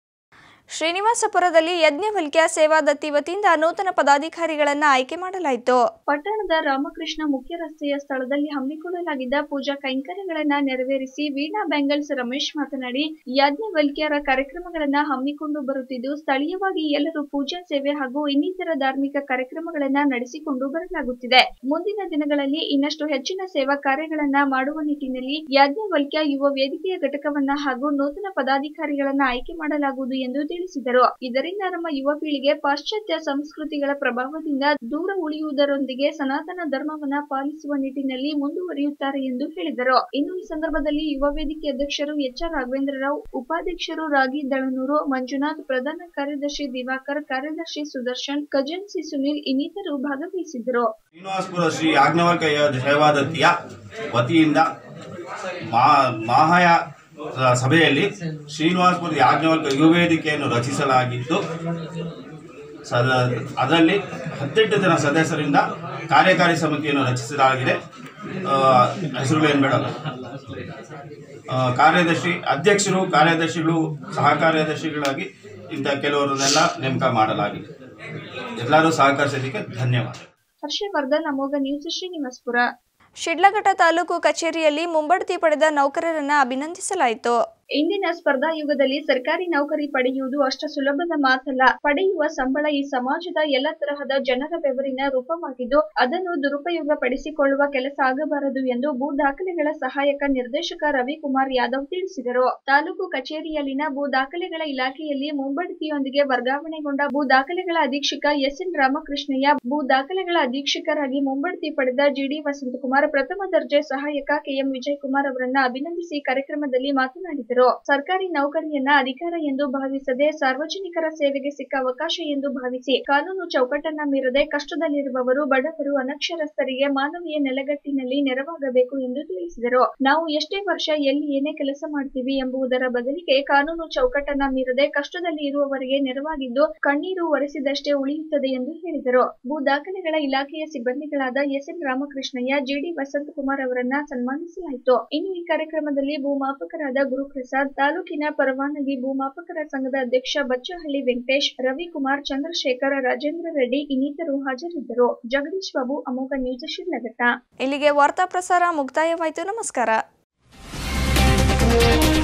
ಶ್ರೀನಿವಾಸಪುರದಲ್ಲಿ ಯಜ್ಞವಲ್ಕ್ಯ ಸೇವಾದತ್ತಿ ವತಿಯಿಂದ ನೂತನ ಪದಾಧಿಕಾರಿಗಳನ್ನ ಆಯ್ಕೆ ಮಾಡಲಾಯಿತು ಪಟ್ಟಣದ ರಾಮಕೃಷ್ಣ ಮುಖ್ಯ ರಸ್ತೆಯ ಸ್ಥಳದಲ್ಲಿ ಹಮ್ಮಿಕೊಳ್ಳಲಾಗಿದ್ದ ಪೂಜಾ ಕೈಂಕರ್ಯಗಳನ್ನ ನೆರವೇರಿಸಿ ವೀಣಾ ಬೆಂಗಲ್ಸ್ ರಮೇಶ್ ಮಾತನಾಡಿ ಯಾಜ್ಞವಲ್ಕ್ಯರ ಕಾರ್ಯಕ್ರಮಗಳನ್ನ ಹಮ್ಮಿಕೊಂಡು ಬರುತ್ತಿದ್ದು ಸ್ಥಳೀಯವಾಗಿ ಎಲ್ಲರೂ ಪೂಜಾ ಸೇವೆ ಹಾಗೂ ಇನ್ನಿತರ ಧಾರ್ಮಿಕ ಕಾರ್ಯಕ್ರಮಗಳನ್ನ ನಡೆಸಿಕೊಂಡು ಬರಲಾಗುತ್ತಿದೆ ಮುಂದಿನ ದಿನಗಳಲ್ಲಿ ಇನ್ನಷ್ಟು ಹೆಚ್ಚಿನ ಸೇವಾ ಕಾರ್ಯಗಳನ್ನ ಮಾಡುವ ನಿಟ್ಟಿನಲ್ಲಿ ಯಾಜ್ಞವಲ್ಕ್ಯ ಯುವ ವೇದಿಕೆಯ ಘಟಕವನ್ನ ಹಾಗೂ ನೂತನ ಪದಾಧಿಕಾರಿಗಳನ್ನ ಆಯ್ಕೆ ಮಾಡಲಾಗುವುದು ಎಂದು ತಿಳಿಸಿದರು ಇದರಿಂದ ನಮ್ಮ ಯುವ ಪೀಳಿಗೆ ಪಾಶ್ಚಾತ್ಯ ಸಂಸ್ಕೃತಿಗಳ ಪ್ರಭಾವದಿಂದ ದೂರ ಉಳಿಯುವುದರೊಂದಿಗೆ ಸನಾತನ ಧರ್ಮವನ್ನ ಪಾಲಿಸುವ ನಿಟ್ಟಿನಲ್ಲಿ ಮುಂದುವರಿಯುತ್ತಾರೆ ಎಂದು ಹೇಳಿದರು ಇನ್ನು ಈ ಸಂದರ್ಭದಲ್ಲಿ ಯುವ ವೇದಿಕೆ ಅಧ್ಯಕ್ಷರು ಎಚ್ ಆರ್ ರಾಘವೇಂದ್ರ ರಾವ್ ಉಪಾಧ್ಯಕ್ಷರು ರಾಗಿ ದಳನೂರು ಮಂಜುನಾಥ್ ಪ್ರಧಾನ ಕಾರ್ಯದರ್ಶಿ ದಿವಾಕರ್ ಕಾರ್ಯದರ್ಶಿ ಸುದರ್ಶನ್ ಖಜಾನ್ಸಿ ಸುನಿಲ್ ಇನ್ನಿತರು ಭಾಗವಹಿಸಿದ್ದರು ಶ್ರೀನಿವಾಸಪುರ ಶ್ರೀ ಯಾಜ್ಞವಲ್ಕ ಸೇವಾದತ್ತಿಯ ವತಿಯಿಂದ ಮಾ- ಮಹಾಯ ಸಭೆಯಲ್ಲಿ ಶ್ರೀನಿವಾಸಪುರ ಯಾಜ್ಞವಲ್ಕ ಯುವ ವೇದಿಕೆಯನ್ನು ರಚಿಸಲಾಗಿದ್ದು ಸದ ಅದರಲ್ಲಿ ಹತ್ತೆಂಟು ಜನ ಸದಸ್ಯರಿಂದ ಕಾರ್ಯಕಾರಿ ಸಮಿತಿಯನ್ನು ರಚಿಸಲಾಗಿದೆ ಆ, ಹೆಸರುಗಳೇನು ಬೇಡಲ್ಲ ಆ, ಕಾರ್ಯದರ್ಶಿ ಅಧ್ಯಕ್ಷರು ಕಾರ್ಯದರ್ಶಿಗಳು ಸಹ ಕಾರ್ಯದರ್ಶಿಗಳಾಗಿ ಇಂಥ ಕೆಲವರನ್ನೆಲ್ಲ ನೇಮಕ ಮಾಡಲಾಗಿದೆ ಎಲ್ಲರೂ ಸಹಕರಿಸಿದ್ದಕ್ಕೆ ಧನ್ಯವಾದ ಹರ್ಷವರ್ಧನ್ ಅಮೋಘ ನ್ಯೂಸ್ ಶ್ರೀನಿವಾಸ್ಪುರ ಶಿಡ್ಲಘಟ್ಟ ತಾಲೂಕು ಕಚೇರಿಯಲ್ಲಿ ಮುಂಬಡ್ತಿ ಪಡೆದ ನೌಕರರನ್ನ ಅಭಿನಂದಿಸಲಾಯಿತು ಇಂದಿನ ಸ್ಪರ್ಧಾ ಯುಗದಲ್ಲಿ ಸರ್ಕಾರಿ ನೌಕರಿ ಪಡೆಯುವುದು ಅಷ್ಟ ಸುಲಭದ ಮಾತಲ್ಲ ಪಡೆಯುವ ಸಂಬಳ ಈ ಸಮಾಜದ ಎಲ್ಲ ತರಹದ ಜನರ ಬೆವರಿನ ರೂಪವಾಗಿದ್ದು ಅದನ್ನು ದುರುಪಯೋಗ ಪಡಿಸಿಕೊಳ್ಳುವ ಕೆಲಸ ಆಗಬಾರದು ಎಂದು ಭೂ ದಾಖಲೆಗಳ ಸಹಾಯಕ ನಿರ್ದೇಶಕ ರವಿಕುಮಾರ್ ಯಾದವ್ ತಿಳಿಸಿದರು ತಾಲೂಕು ಕಚೇರಿಯಲ್ಲಿನ ಭೂ ದಾಖಲೆಗಳ ಇಲಾಖೆಯಲ್ಲಿ ಮುಂಬಡ್ತಿಯೊಂದಿಗೆ ವರ್ಗಾವಣೆಗೊಂಡ ಭೂ ದಾಖಲೆಗಳ ಅಧೀಕ್ಷಕ ಎಸ್ ಎನ್ ರಾಮಕೃಷ್ಣಯ್ಯ ಭೂ ದಾಖಲೆಗಳ ಅಧೀಕ್ಷಕರಾಗಿ ಮುಂಬಡ್ತಿ ಪಡೆದ ಜಿಡಿ ವಸಂತಕುಮಾರ್ ಪ್ರಥಮ ದರ್ಜೆ ಸಹಾಯಕ ಕೆಎಂ ವಿಜಯಕುಮಾರ್ ಅವರನ್ನ ಅಭಿನಂದಿಸಿ ಕಾರ್ಯಕ್ರಮದಲ್ಲಿ ಮಾತನಾಡಿದರು ಸರ್ಕಾರಿ ನೌಕರಿಯನ್ನ ಅಧಿಕಾರ ಎಂದು ಭಾವಿಸದೆ ಸಾರ್ವಜನಿಕರ ಸೇವೆಗೆ ಸಿಕ್ಕ ಅವಕಾಶ ಎಂದು ಭಾವಿಸಿ ಕಾನೂನು ಚೌಕಟ್ಟನ್ನ ಮೀರದೆ ಕಷ್ಟದಲ್ಲಿರುವವರು ಬಡವರು ಅನಕ್ಷರಸ್ಥರಿಗೆ ಮಾನವೀಯ ನೆಲೆಗಟ್ಟಿನಲ್ಲಿ ನೆರವಾಗಬೇಕು ಎಂದು ತಿಳಿಸಿದರು ನಾವು ಎಷ್ಟೇ ವರ್ಷ ಎಲ್ಲಿ ಏನೇ ಕೆಲಸ ಮಾಡ್ತೀವಿ ಎಂಬುದರ ಬದಲಿಗೆ ಕಾನೂನು ಚೌಕಟ್ಟನ್ನ ಮೀರದೆ ಕಷ್ಟದಲ್ಲಿ ಇರುವವರಿಗೆ ನೆರವಾಗಿದ್ದು ಕಣ್ಣೀರು ಒರೆಸಿದಷ್ಟೇ ಉಳಿಯುತ್ತದೆ ಎಂದು ಹೇಳಿದರು ಭೂ ದಾಖಲೆಗಳ ಇಲಾಖೆಯ ಸಿಬ್ಬಂದಿಗಳಾದ S N Ramakrishnaiah G D Vasanthakumar ಅವರನ್ನ ಸನ್ಮಾನಿಸಲಾಯಿತು ಇನ್ನು ಈ ಕಾರ್ಯಕ್ರಮದಲ್ಲಿ ಭೂಮಾಪಕರಾದ ಗುರುಪ್ರಸಾದ್ ತಾಲೂಕಿನ ಪರವಾನಗಿ ಭೂಮಾಪಕರ ಸಂಘದ ಅಧ್ಯಕ್ಷ ಬಚ್ಚಹಳ್ಳಿ ವೆಂಕಟೇಶ್ ರವಿಕುಮಾರ್ ಚಂದ್ರಶೇಖರ್ ರಾಜೇಂದ್ರ ರೆಡ್ಡಿ ಇನ್ನಿತರು ಹಾಜರಿದ್ದರು ಜಗದೀಶ್ ಬಾಬು ಅಮೋಘ ನ್ಯೂಸ್ ಶಿಡ್ಲಘಟ್ಟ ಇಲ್ಲಿಗೆ ವಾರ್ತಾ ಪ್ರಸಾರ ಮುಕ್ತಾಯವಾಯಿತು ನಮಸ್ಕಾರ